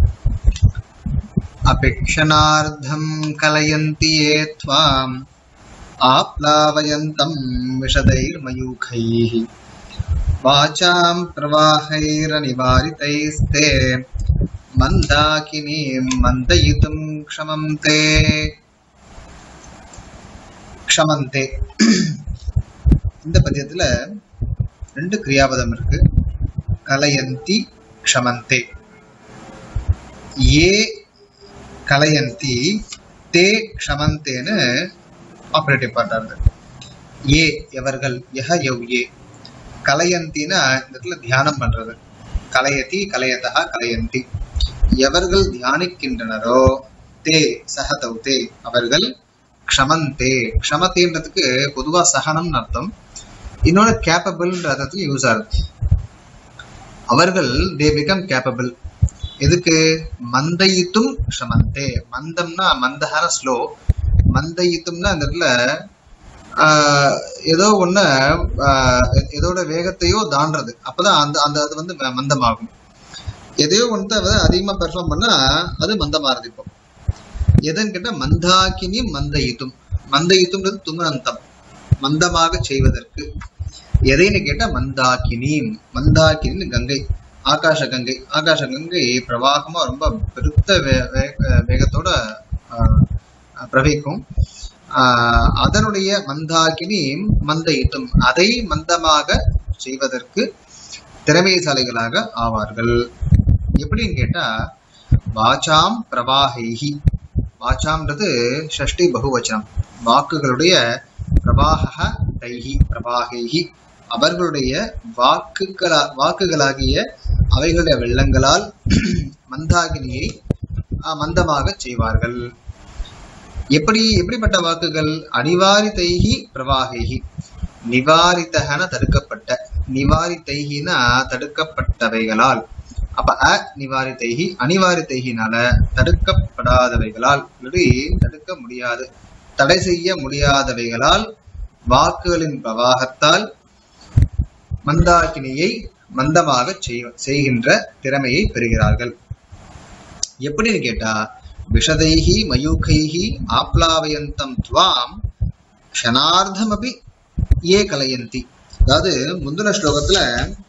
அபேக்ஷனார்த்தம் கலயந்தி ஏ त्वाम् ஆப்லாவயந்தம் விஷதைர்மயூகைः வாசாம் பிரவாகைரநிவாரிதைஸ்தே மந்தாகினீம் மந்தயித்தும் க்ஷமம் தே க்ஷமந்தே இந்த பத்தியத்துல ரெண்டு கிரியாபதம் இருக்கு கலயந்தி க்ஷமந்தே ஏ கலயந்தி தே க்ஷமந்தேன்னு ஆப்ரேட்டிவ் பார்ட்டா இருக்கு ஏ எவர்கள் யஹ யவ் ஏ கலயந்தினா இந்த இடத்துல தியானம் பண்றது கலயதி கலயதா கலயந்தி எவர்கள் தியானிக்கின்றனரோ தே சஹதௌ தே அவர்கள் க்ஷமந்தே க்ஷமத்தேன்றதுக்கு பொதுவா சகனம்னு அர்த்தம் இன்னொன்று கேப்பபிள்ன்ற அர்த்தத்துக்கு யூஸ் ஆகுது அவர்கள் தே பிகம் கேப்பபிள் எதுக்கு மந்தயித்தும் க்ஷமந்தே மந்தம்னா மந்தஹான ஸ்லோ மந்தயித்தும்னா அந்த இடத்துல ஆஹ், ஏதோ ஒண்ணு ஆஹ், எதோட வேகத்தையோ தாண்டறது அப்பதான் அந்த அந்த அது வந்து ம- மந்தமாகும் எதையோ ஒன்று அதை அதிகமா பெர்ஃபார்ம் பண்ணா அது மந்தமாறது இப்போ எதன்னு கேட்டா மந்தாக்கினி மந்தயித்தும் மந்தயித்தும்ன்றது துமனந்தம் மந்தமாக செய்வதற்கு எதைன்னு கேட்டா மந்தாக்கினி மந்தாக்கினி கங்கை ஆகாஷ கங்கை ஆகாஷ கங்கை பிரவாகமா ரொம்ப பெருத்த வே வே- வேகத்தோட ஆஹ், பிரவகிக்கும் ஆஹ், அதனுடைய மந்தாக்கினி மந்தயித்தும் அதை மந்தமாக செய்வதற்கு திறமைசாலிகளாக ஆவார்கள் எப்படின்னு கேட்டா வாசாம் பிரவாகைஹி வாசாம்ன்றது ஷஷ்டி பகுவச்சனம் வாக்குகளுடைய பிரவாக தைஹி பிரவாகைஹி அவர்களுடைய வாக்குகளா வாக்குகளாகிய அவைகளுடைய வெள்ளங்களால் மந்தாகினியை ஆஹ், மந்தமாக செய்வார்கள் எப்படி எப்படிப்பட்ட வாக்குகள் அனிவாரிதைஹி பிரவாகைஹி நிவாரித்தகன தடுக்கப்பட்ட நிவாரித்தைகினா தடுக்கப்பட்டவைகளால் அப்ப அ நிவாரித்தைகி அனிவாரித்தைகினால தடுக்கப்படாதவைகளால் இல்லாட்டி தடுக்க முடியாது தடை செய்ய முடியாதவைகளால் வாக்குகளின் பிரவாகத்தால் மந்தாக்கினியை மந்தமாக செய்- செய்கின்ற திறமையை பெறுகிறார்கள் எப்படின்னு கேட்டா விஷதைஹி மயூகைஹி ஆப்லாவயந்தம் துவாம் க்ஷணார்த்தமபி ஏ கலயந்தி அதாவது முந்தின ஸ்லோகத்துல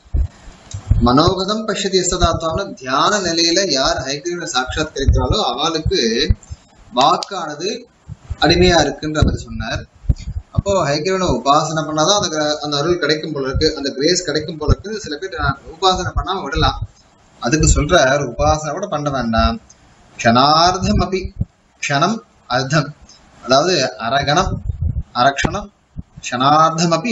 மனோகதம் பஷ்யதி எஸ்ததாத்வான்னு தியான நிலையில யார் ஹைகிரீவனை சாட்சாத்கரிக்கிறாளோ அவளுக்கு வாக்கானது அடிமையா இருக்குன்ற மாதிரி சொன்னார் அப்போ ஹைகிரீவனை உபாசனை பண்ணாதான் அந்த க- அந்த அருள் கிடைக்கும் போல இருக்கு அந்த கிரேஸ் கிடைக்கும் போல இருக்கு சில பேர் நான் உபாசனை பண்ணாம விடலாம் அதுக்கு சொல்றார் உபாசனை கூட பண்ண வேண்டாம் க்ஷணார்த்தம் அபி க்ஷணம் அர்த்தம் அதாவது அரகணம் அரக்ஷணம் க்ஷணார்த்தமபி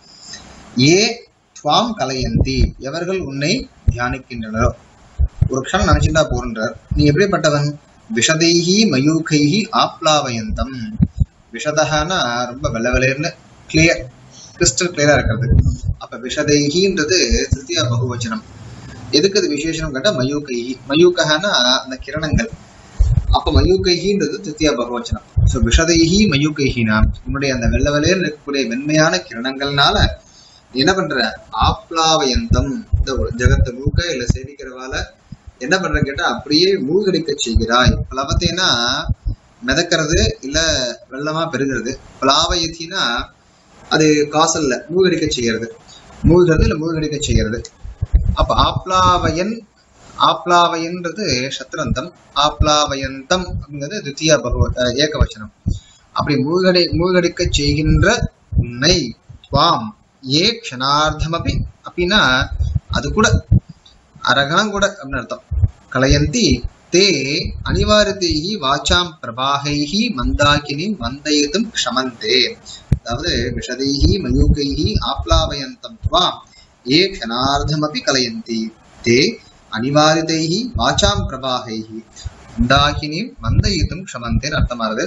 ஏ துவாம் கலையந்தி எவர்கள் உன்னை தியானிக்கின்றனரோ ஒரு க்ஷணம் நினைச்சுட்டா போறன்றார் நீ எப்படிப்பட்டவன் விஷதைஹி மயூகைஹி ஆப்லாவயந்தம் விஷதகனா ரொம்ப வெள்ள வெளேர்னு கிளியர் கிறிஸ்டல் கிளியரா இருக்கிறது அப்ப விஷதைஹின்றது திருத்தியா பகுவச்சனம் எதுக்கு அது விசேஷனம் கேட்டா மயூகைஹி மயூகனா அந்த கிரணங்கள் அப்ப மயூகைஹின்றது திருத்தியா பகவச்சனம் சோ விஷதைஹி மயூகைஹினா உன்னுடைய அந்த வெள்ள வெள்ளையில் இருக்கக்கூடிய வெண்மையான கிரணங்கள்னால நீ என்ன பண்ற ஆப்லாவயந்தம் இந்த ஒரு ஜெகத்தை முழுக்க இல்ல சேவிக்கிறவால என்ன பண்ற கேட்டா அப்படியே மூழ்கடிக்க செய்கிறாய் பிளவத்தைனா மிதக்கிறது இல்ல வெள்ளமா பெருகிறது பிளாவயத்தினா அது காசல்ல மூழ்கடிக்க செய்கிறது மூழ்கிறது இல்ல மூழ்கடிக்க செய்கிறது அப்ப ஆப்லாவயன் ஆப்லாவயன்றது சத்ரந்தம் ஆப்லாவயந்தம் அப்படிங்கிறது தித்தியா பகவ அஹ் ஏகவச்சனம் அப்படி மூழ்கடை மூழ்கடிக்க செய்கின்ற உன்னை துவாம் ஏ க்ஷணார்த்தமபி அப்படின்னா அது கூட அரகணம் கூட அப்படின்னு அர்த்தம் கலயந்தி தே அனிவாரிதைஹி வாச்சாம் பிரபாகைஹி மந்தாகினி மந்தயித்தும் க்ஷமந்தே அதாவது விஷதைஹி மயூகைஹி ஆப்லாவயந்தம் துவாம் ஏ க்ஷணார்த்தமபி கலயந்தி தே அனிவாரிதைஹி வாச்சாம் பிரபாகைஹி மந்தாகினி மந்தயித்தும் க்ஷமந்தேன்னு அர்த்தமானது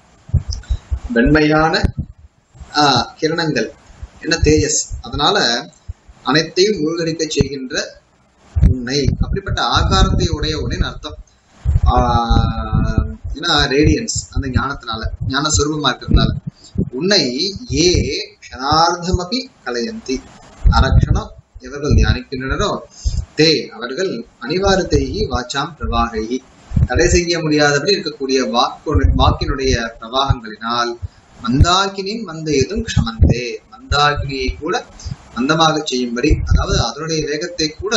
வெண்மையான ஆஹ், கிரணங்கள் என்ன தேஜஸ் அதனால அனைத்தையும் மூழ்கடிக்க செய்கின்ற உன்னை அப்படிப்பட்ட ஆகாரத்தை உடைய உன்னின் அர்த்தம் ஆஹ், ஏன்னா ரேடியன்ஸ் அந்த ஞானத்தினால ஞான சுரூபமா இருக்கிறதுனால உன்னை ஏ க்ஷணார்த்தமபி கலையந்தி அரக்ஷணம் எவர்கள் தியானிக்கின்றனரோ தே அவர்கள் அனிவாரத்தைகி வாச்சாம் பிரவாகைகி தடை செய்ய முடியாதபடி இருக்கக்கூடிய வாக்கு வாக்கினுடைய பிரவாகங்களினால் மந்தாக்கினின் மந்தயதும் க்ஷமந்தே மந்தாக்கினியை கூட மந்தமாக செய்யும்படி அதாவது அதனுடைய வேகத்தை கூட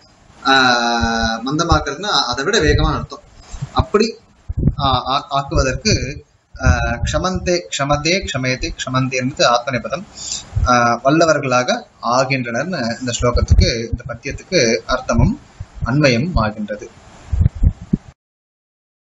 ஆஹ் மந்தமாக்குறதுன்னா அதை விட வேகமான அர்த்தம் அப்படி ஆஹ் ஆ- ஆக்குவதற்கு ஆஹ் க்ஷமந்தே க்ஷமதே க்ஷமயதி க்ஷமந்தே என்பது ஆத்மநேபதம் ஆஹ் வல்லவர்களாக ஆகின்றனர்னு இந்த ஸ்லோகத்துக்கு இந்த பத்தியத்துக்கு அர்த்தமும் அன்வயமும் ஆகின்றது